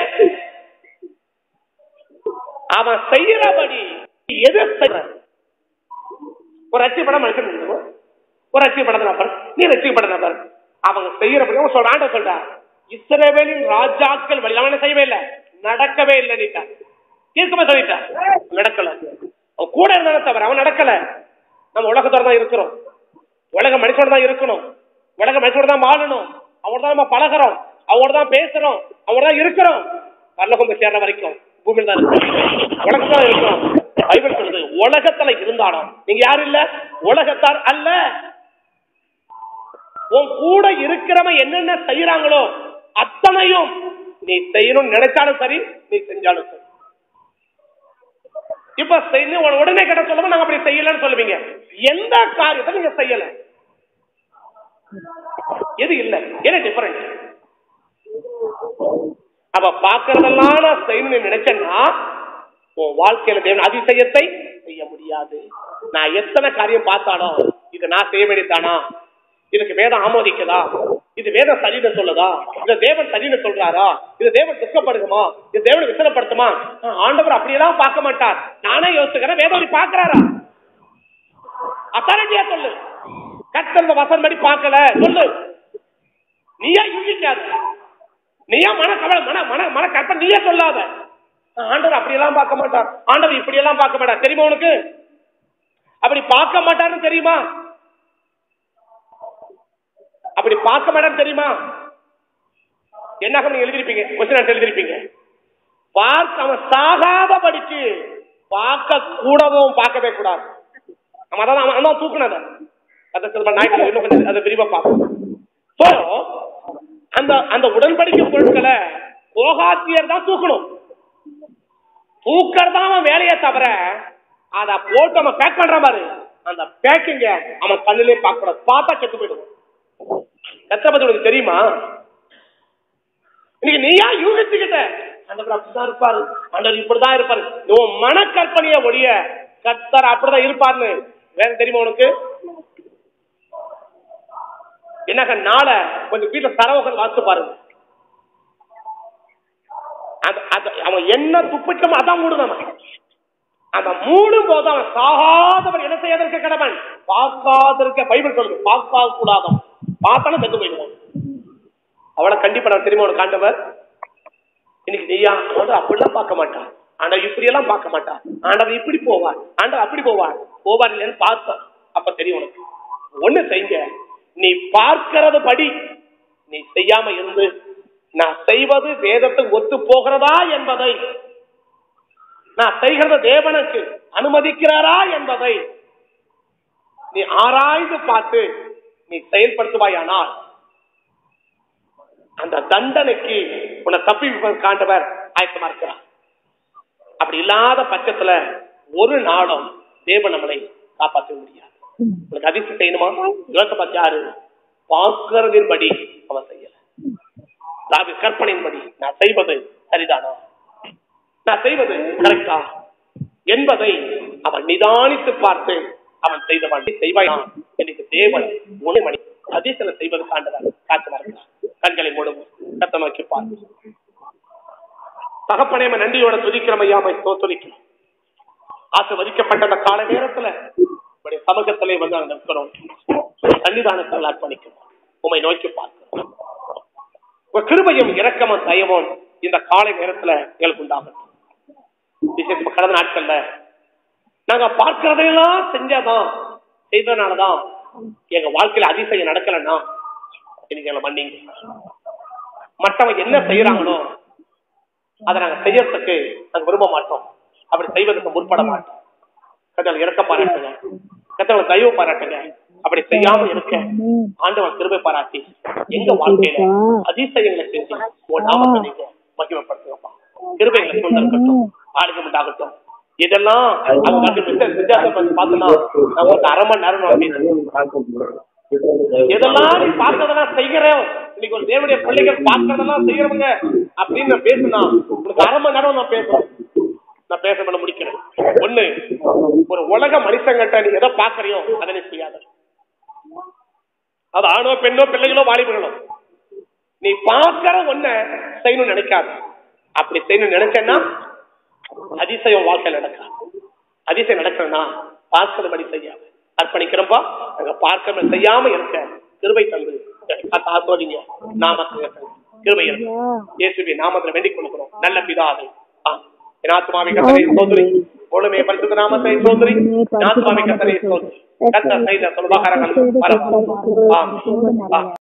அவன் செய்யறபடி எது செய்யற ஒரு ரட்சிப்பட மனுஷன் இருந்தவன், ஒரு ரட்சிப்பட நபர் நீ ரட்சிப்பட நபர் அவங்க செய்யறபடி அவன் சொல்ற ஆண்ட சொல்றா இஸ்ரவேலின் ராஜாக்கள் வழி அவன் என்ன செய்யவே இல்லை நடக்கவே இல்லை நீட்டா தீர்க்கமா சொல்லிட்டா நடக்கல அவன் கூட இருந்தானே தவிர அவன் நடக்கல நம்ம உலகத்தோட தான் இருக்கிறோம் உலக மனுஷோட தான் இருக்கணும் உலக மனுஷோட தான் வாழணும் அவனோட தான் நம்ம பழகுறோம் அவனோட தான் பேசுறோம் அவனோட தான் இருக்கிறோம் பரலோகம் போய் சேர்ற வரைக்கும் பூமியில தான் இருக்கிறோம் உலகத்துல தான் இருக்கிறோம் பைபிள் சொல்லுது உலகத்துல இருந்தாலும் நீங்க யாரும் இல்ல உலகத்தார் அல்ல உன் கூட இருக்கிறவன் என்னென்ன செய்யறாங்களோ அத்தனையும் நீ செய்யணும்னு நினைச்சாலும் சரி நீ செஞ்சாலும் சரி இப்ப செய்ய உன- உடனே கேட்ட சொல்லுவோம் நாங்க அப்படி செய்யலன்னு சொல்லுவீங்க எந்த காரியத்தை நீங்க செய்யல எது இல்ல என்ன டிஃபரண்ட் அப்ப பாக்குறதெல்லாம் நான் செய்யணும்னு நினைச்சேன்னா உன் வாழ்க்கையில தேவன் அதிசயத்தை செய்ய முடியாது நான் எத்தனை காரியம் பார்த்தாலும் இது நான் செய்ய வேண்டியதானா இதுக்கு வேதம் ஆமோதிக்குதா இது வேதம் சரின்னு சொல்லுதா இது தேவன் சரின்னு சொல்றாரா இது தேவன் துக்கப்படுகுமா இது தேவன் விசனப்படுத்துமா ஆ, ஆண்டவர் அப்படியெல்லாம் பார்க்க மாட்டார் நானே யோசிக்கிறேன் வேதம் அப்படி பாக்குறாரா அத்தாரிட்டியா சொல்லு கத்தந்த வசன் படி பார்க்கல சொல்லு நீயா யூகிக்காத நீயா மன கவலை மன மன மன கற்பனை நீயே சொல்லாத ஆண்டவர் அப்படியெல்லாம் பார்க்க மாட்டார் ஆண்டவர் இப்படியெல்லாம் பார்க்க மாட்டார் தெரியுமா உனக்கு அப்படி பார்க்க மாட்டாருன்னு தெரியுமா அப்படி பார்க்க மாட்டான்னு தெரியுமா என்ன நீங்க எழுதிருப்பீங்க கொஸ்டின் எழுதிருப்பீங்க பார்க்க அவன் சாகாதபடிக்கு பார்க்க கூடவும் பார்க்கவே கூடாது அவன் அதான் அவன் அதான் தூக்குனத அதை திரும்ப ஞாயிற்றுக்கிழமை இன்னும் கொஞ்சம் அதை விரிவா பார்ப்போம் So, அந்த அந்த உடன்படிக்கை பொருட்களை கோகாத்தியர் தான் தூக்கணும் தூக்கறதா அவன் வேலையை தவிர அத போட்டு அவன் பேக் பண்ற மாதிரி அந்த பேக்கிங்க அவன் கண்ணிலே பார்க்க கூடாது பார்த்தா செத்து போயிடுவான் செத்த பத்தி உனக்கு தெரியுமா இன்னைக்கு நீயா யூகிச்சுக்கிட்ட ஆண்டவர் அப்படிதான் இருப்பாரு ஆண்டவர் இப்படிதான் இருப்பாரு உன் மனக்கற்பனைய ஒழிய கத்தர் அப்படிதான் இருப்பாருன்னு வேற தெரியுமா உனக்கு என்னங்க நாளை கொஞ்சம் வீட்டுல தரவர்கள் வாசித்து பாருங்க அது- அது- அவன் என்ன துப்பிட்டமோ அதான் மூடுதான் அந்த மூடும் போது அவன் சாகாதவன் என்ன செய்யாதற்கு கடவன் பார்க்காதிருக்க பைபிள் சொல்லுது பார்க்க கூடாதவன் பார்த்தாலும் செத்து போயிடுவான் அவளை கண்டிப்பா நான் தெரியுமா உனக்கு ஆண்டவர் இன்னைக்கு நீயா ஆண்டவர் அப்படிலாம் பார்க்க மாட்டான் ஆண்டவர் இப்படி எல்லாம் பார்க்க மாட்டான் ஆண்டவர் இப்படி போவார் ஆண்டவர் அப்படி போவார் போவார் இல்லைன்னு பார்த்தோம் அப்ப தெரியும் உனக்கு ஒண்ணு செய்யுங்க நீ பார்க்கிறது படி நீ செய்யாம இருந்து நான் செய்வது வேதத்துக்கு ஒத்து போகிறதா என்பதை நான் செய்கிறது தேவனுக்கு அனுமதிக்கிறாரா என்பதை நீ ஆராய்ந்து பார்த்து நீ செயல்படுத்துவாயானால் அந்த தண்டனைக்கு உன்னை தப்பி காண்டவர் ஆயத்தமா இருக்கிறார் அப்படி இல்லாத பட்சத்துல ஒரு நாளும் தேவன் நம்மளை காப்பாற்ற முடியாது உனக்கு அதிர்ஷ்டம் செய்யணுமா யோசபாத் யாரு பார்க்கிறதின்படி அவன் செய்யல தாவி கற்பனையின்படி நான் செய்வது சரிதானா நான் செய்வது கரெக்டா என்பதை அவன் நிதானித்து பார்த்து அவன் செய்தவன் செய்வாய் எனக்கு தேவன் உணமணி அதிசல செய்வது காண்டவர் காட்டுவார் கண்களை மூடும் கத்த நோக்கி பார்த்து தகப்பனே நம்ம நன்றியோட துதிக்கிறோம் ஐயாமை தோத்துலிக்கிறோம் ஆசிர்வதிக்கப்பட்ட அந்த கால நேரத்துல உடைய சமூகத்திலே வந்து நாங்கள் நிற்கிறோம் சன்னிதானத்தில் அர்ப்பணிக்கிறோம் உமை நோக்கி பார்க்கிறோம் உங்க கிருபையும் இரக்கமும் தயமும் இந்த காலை நேரத்துல எங்களுக்கு உண்டாகட்டும் விசேஷமா கடந்த நாட்கள்ல நாங்க பார்க்கிறதையெல்லாம் செஞ்சாதான் செய்தனாலதான் எங்க வாழ்க்கையில அதிசயம் நடக்கலன்னா இன்னைக்கு எங்களை மன்னிங்க மற்றவங்க என்ன செய்யறாங்களோ அதை நாங்க செய்யறதுக்கு நாங்க விரும்ப மாட்டோம் அப்படி செய்வதற்கு முற்பட மாட்டோம் கத்தவங்களை இறக்க பாராட்டுங்க கத்தவங்களை தயவு பாராட்டுங்க அப்படி செய்யாம இருக்க ஆண்டவன் கிருபை பாராட்டி எங்க வாழ்க்கையில அதிசயங்களை செஞ்சு உன் நாமத்தை நீங்க மகிமைப்படுத்துங்கப்பா கிருபைகளை சுந்தரக்கட்டும் ஆளுங்க உண்டாகட்டும் இதெல்லாம் அவங்க வந்து மிஸ்டர் வித்தியாசம் வந்து பார்த்தோம்னா நமக்கு அரை மணி நேரம் நான் பேசுறேன். எதெல்லாம் நீ பார்க்கறதெல்லாம் செய்கிறோம் இன்னைக்கு ஒரு தேவனுடைய பிள்ளைகள் பார்க்கறதெல்லாம் செய்யறவங்க அப்படின்னு நான் பேசுனா உனக்கு அரை மணி நேரம் நான் பேசுறேன் நான் பேச பண்ண முடிக்கிறேன் ஒண்ணு ஒரு உலக மனுஷங்கிட்ட நீ எதை பாக்குறியோ அதை நீ செய்யாத அது ஆணோ பெண்ணோ பிள்ளைகளோ வாலிபர்களோ நீ பார்க்கிற ஒண்ண செய்யணும்னு நினைக்காத அப்படி செய்யணும்னு நினைச்சேன்னா அதிசயம் வாழ்க்கையில் நடக்காது அதிசயம் நடக்கணும்னா பார்க்கிறபடி செய்யாம அர்ப்பணிக்கிறப்பா நாங்க பார்க்க செய்யாம இருக்க கிருபை தந்து ஆசோதிங்க நாம கிருபை இருக்கு இயேசுவி நாமத்துல வேண்டிக் கொள்கிறோம் நல்ல பிதாவே ஆ. என் ஆத்மாவை கத்தனை சோதரி ஒழுமே பரிசுத்த நாமத்தை சோதரி என் ஆத்மாவை கத்தனை சோதரி கத்த செய்த சுலபகரங்கள் பரவாயில்ல ஆ